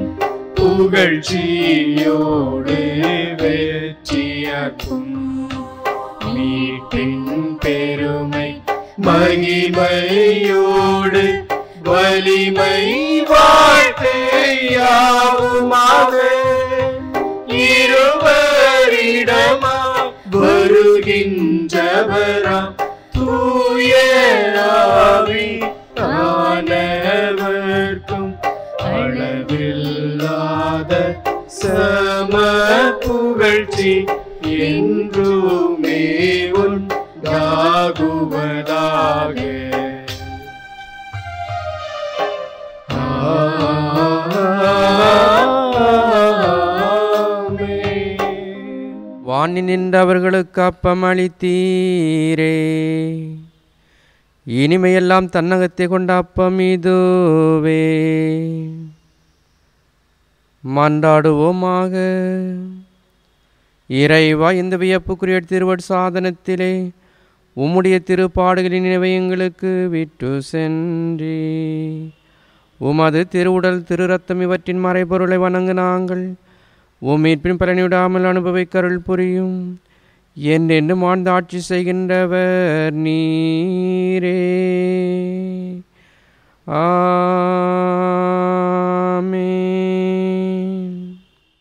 புகழ்ச்சியோடு வெற்றியாக்கும் மீட்டின் பெருமை மகிமையோடு வலிமை வாழ்த்து யாவுமாக இருவரிடமா வருகின்றவராம் தூய ஆவி ஆனவர்க்கும் அளவில்லாத சம புகழ்ச்சி என்றுமே உண்டாகுவதாக ஆமென். வாணி நின்றவர்களுக்கு அப்பம் அளித்தீரே இனிமையெல்லாம் தன்னகத்தை கொண்ட அப்பம் இதுவே மன்றாடுவோமாக இறைவா இந்த வியப்புக்குரிய திருவட் சாதனத்திலே உம்முடைய திருப்பாடுகளின் நினைவை எங்களுக்கு விட்டு சென்றி உமது திருவுடல் திரு ரத்தம் இவற்றின் மறைபொருளை வணங்கு நாங்கள் உம் மீட்பின் பலனிவிடாமல் அனுபவிக்கருள் புரியும் என்றென்று மாழ்ந்து ஆட்சி செய்கின்றவர் நீரே ஆமென்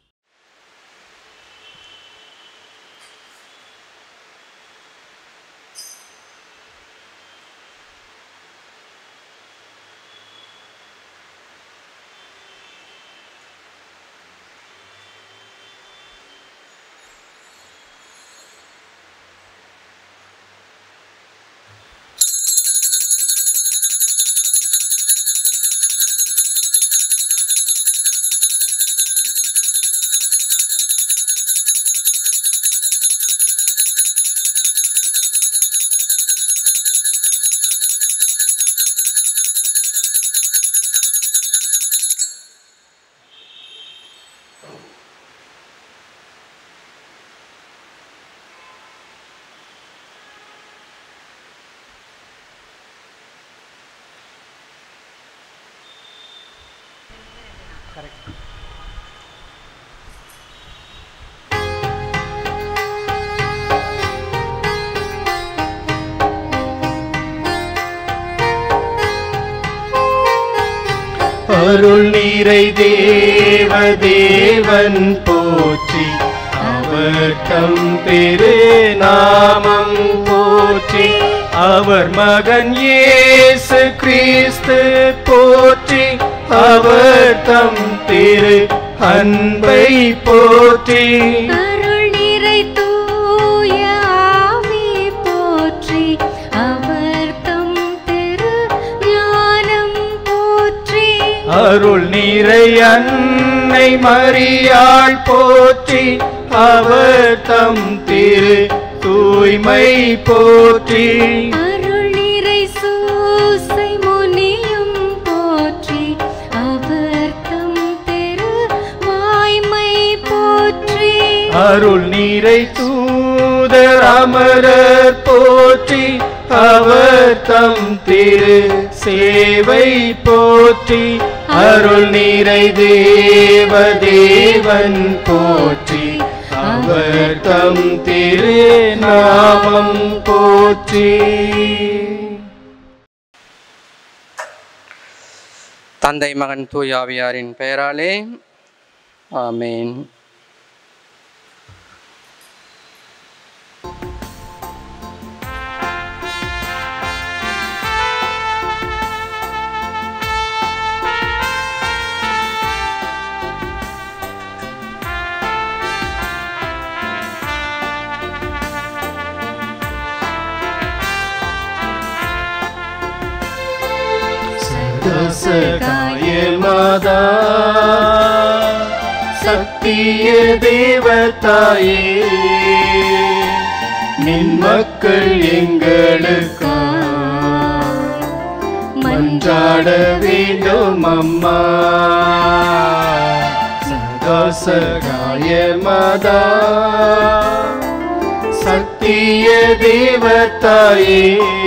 அருள் நீரை தேவ தேவன் போற்றி அவர் தம் திரு நாமம் போற்றி அவர் மகன் இயேசு கிறிஸ்து போற்றி அவர் தம் திரு அன்பை போற்றி அருள் நிறை தூய ஆவி போற்றி அவர் தம் திரு ஞானம் போற்றி அருள் நீரை அன்னை மரியாள் போற்றி அவர் தம் திரு தூய்மை போற்றி அருள் நிறை சூசை முனியும் போற்றி அருள் நீரை தூதர் அமரர் போற்றி அவர் தம் திரு சேவை போற்றி அருள் நீரை தேவ தேவன் போற்றி அவர் தம் திரு நாமம் போற்றி தந்தை மகன் தூயாவியாரின் பெயராலே ஆமேன் சகாய மாதா சத்திய தேவதாயே நின் மக்கள் எங்களுக்கா மன்றாட வேண்டும் அம்மா சதா சகாய மாதா சத்திய தேவதாயே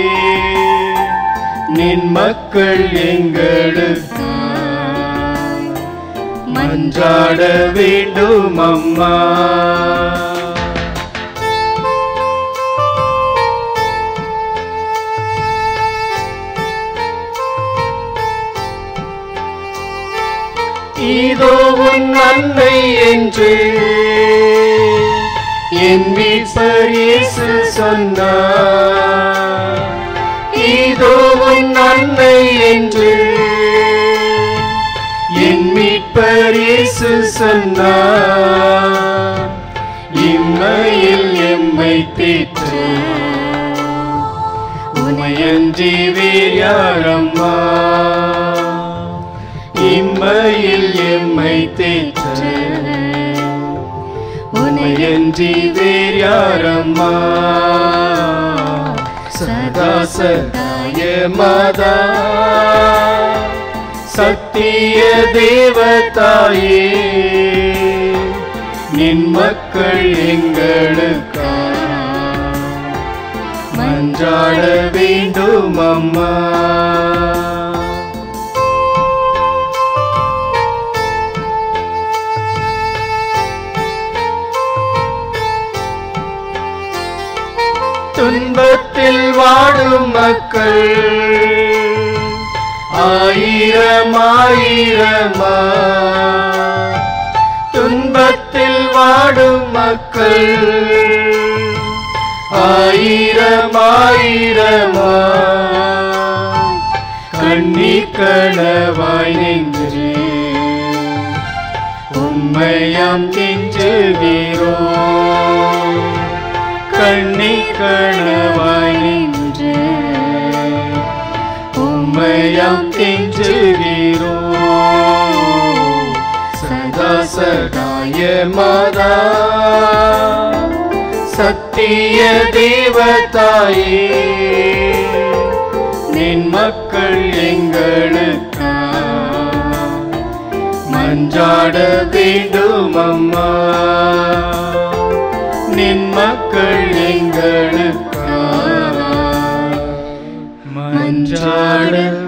நின் மக்கள் எங்களுக்கு மன்றாட வேண்டும் அம்மா இதோ உன் அன்னை என்று என் மீட்பர் இயேசு சொன்னார் இதோ உன் அன்னை என்று என் மீட்பர் இயேசு சொன்னார் இம்மையில் எம்மை தேற்ற உமையன்றி வேறு யாரம்மா இம்மையில் எம்மை தேற்ற உமையன்றி வேறு யாரம்மா சதா சதாய மாதா சத்திய தேவதாயே நின் மக்கள் எங்களுக்கா மன்றாட வேண்டும் அம்மா துன்பத்தில் வாடும் மக்கள் ஆயிரம் ஆயிரமா துன்பத்தில் வாடும் மக்கள் ஆயிரம் ஆயிரமா கண்ணீர் கணவாய் நின்று உண்மையாம் கெஞ்சுகிறோ கண்ணி கணவாய் நின்று உம்மையாம் கெஞ்சுகிறோ சதா சகாய மாதா சத்திய தேவதாயே நின் மக்கள் எங்களுக்கா மன்றாட வேண்டும் அம்மா நின் மக்கள் எங்களுக்கா மன்றாட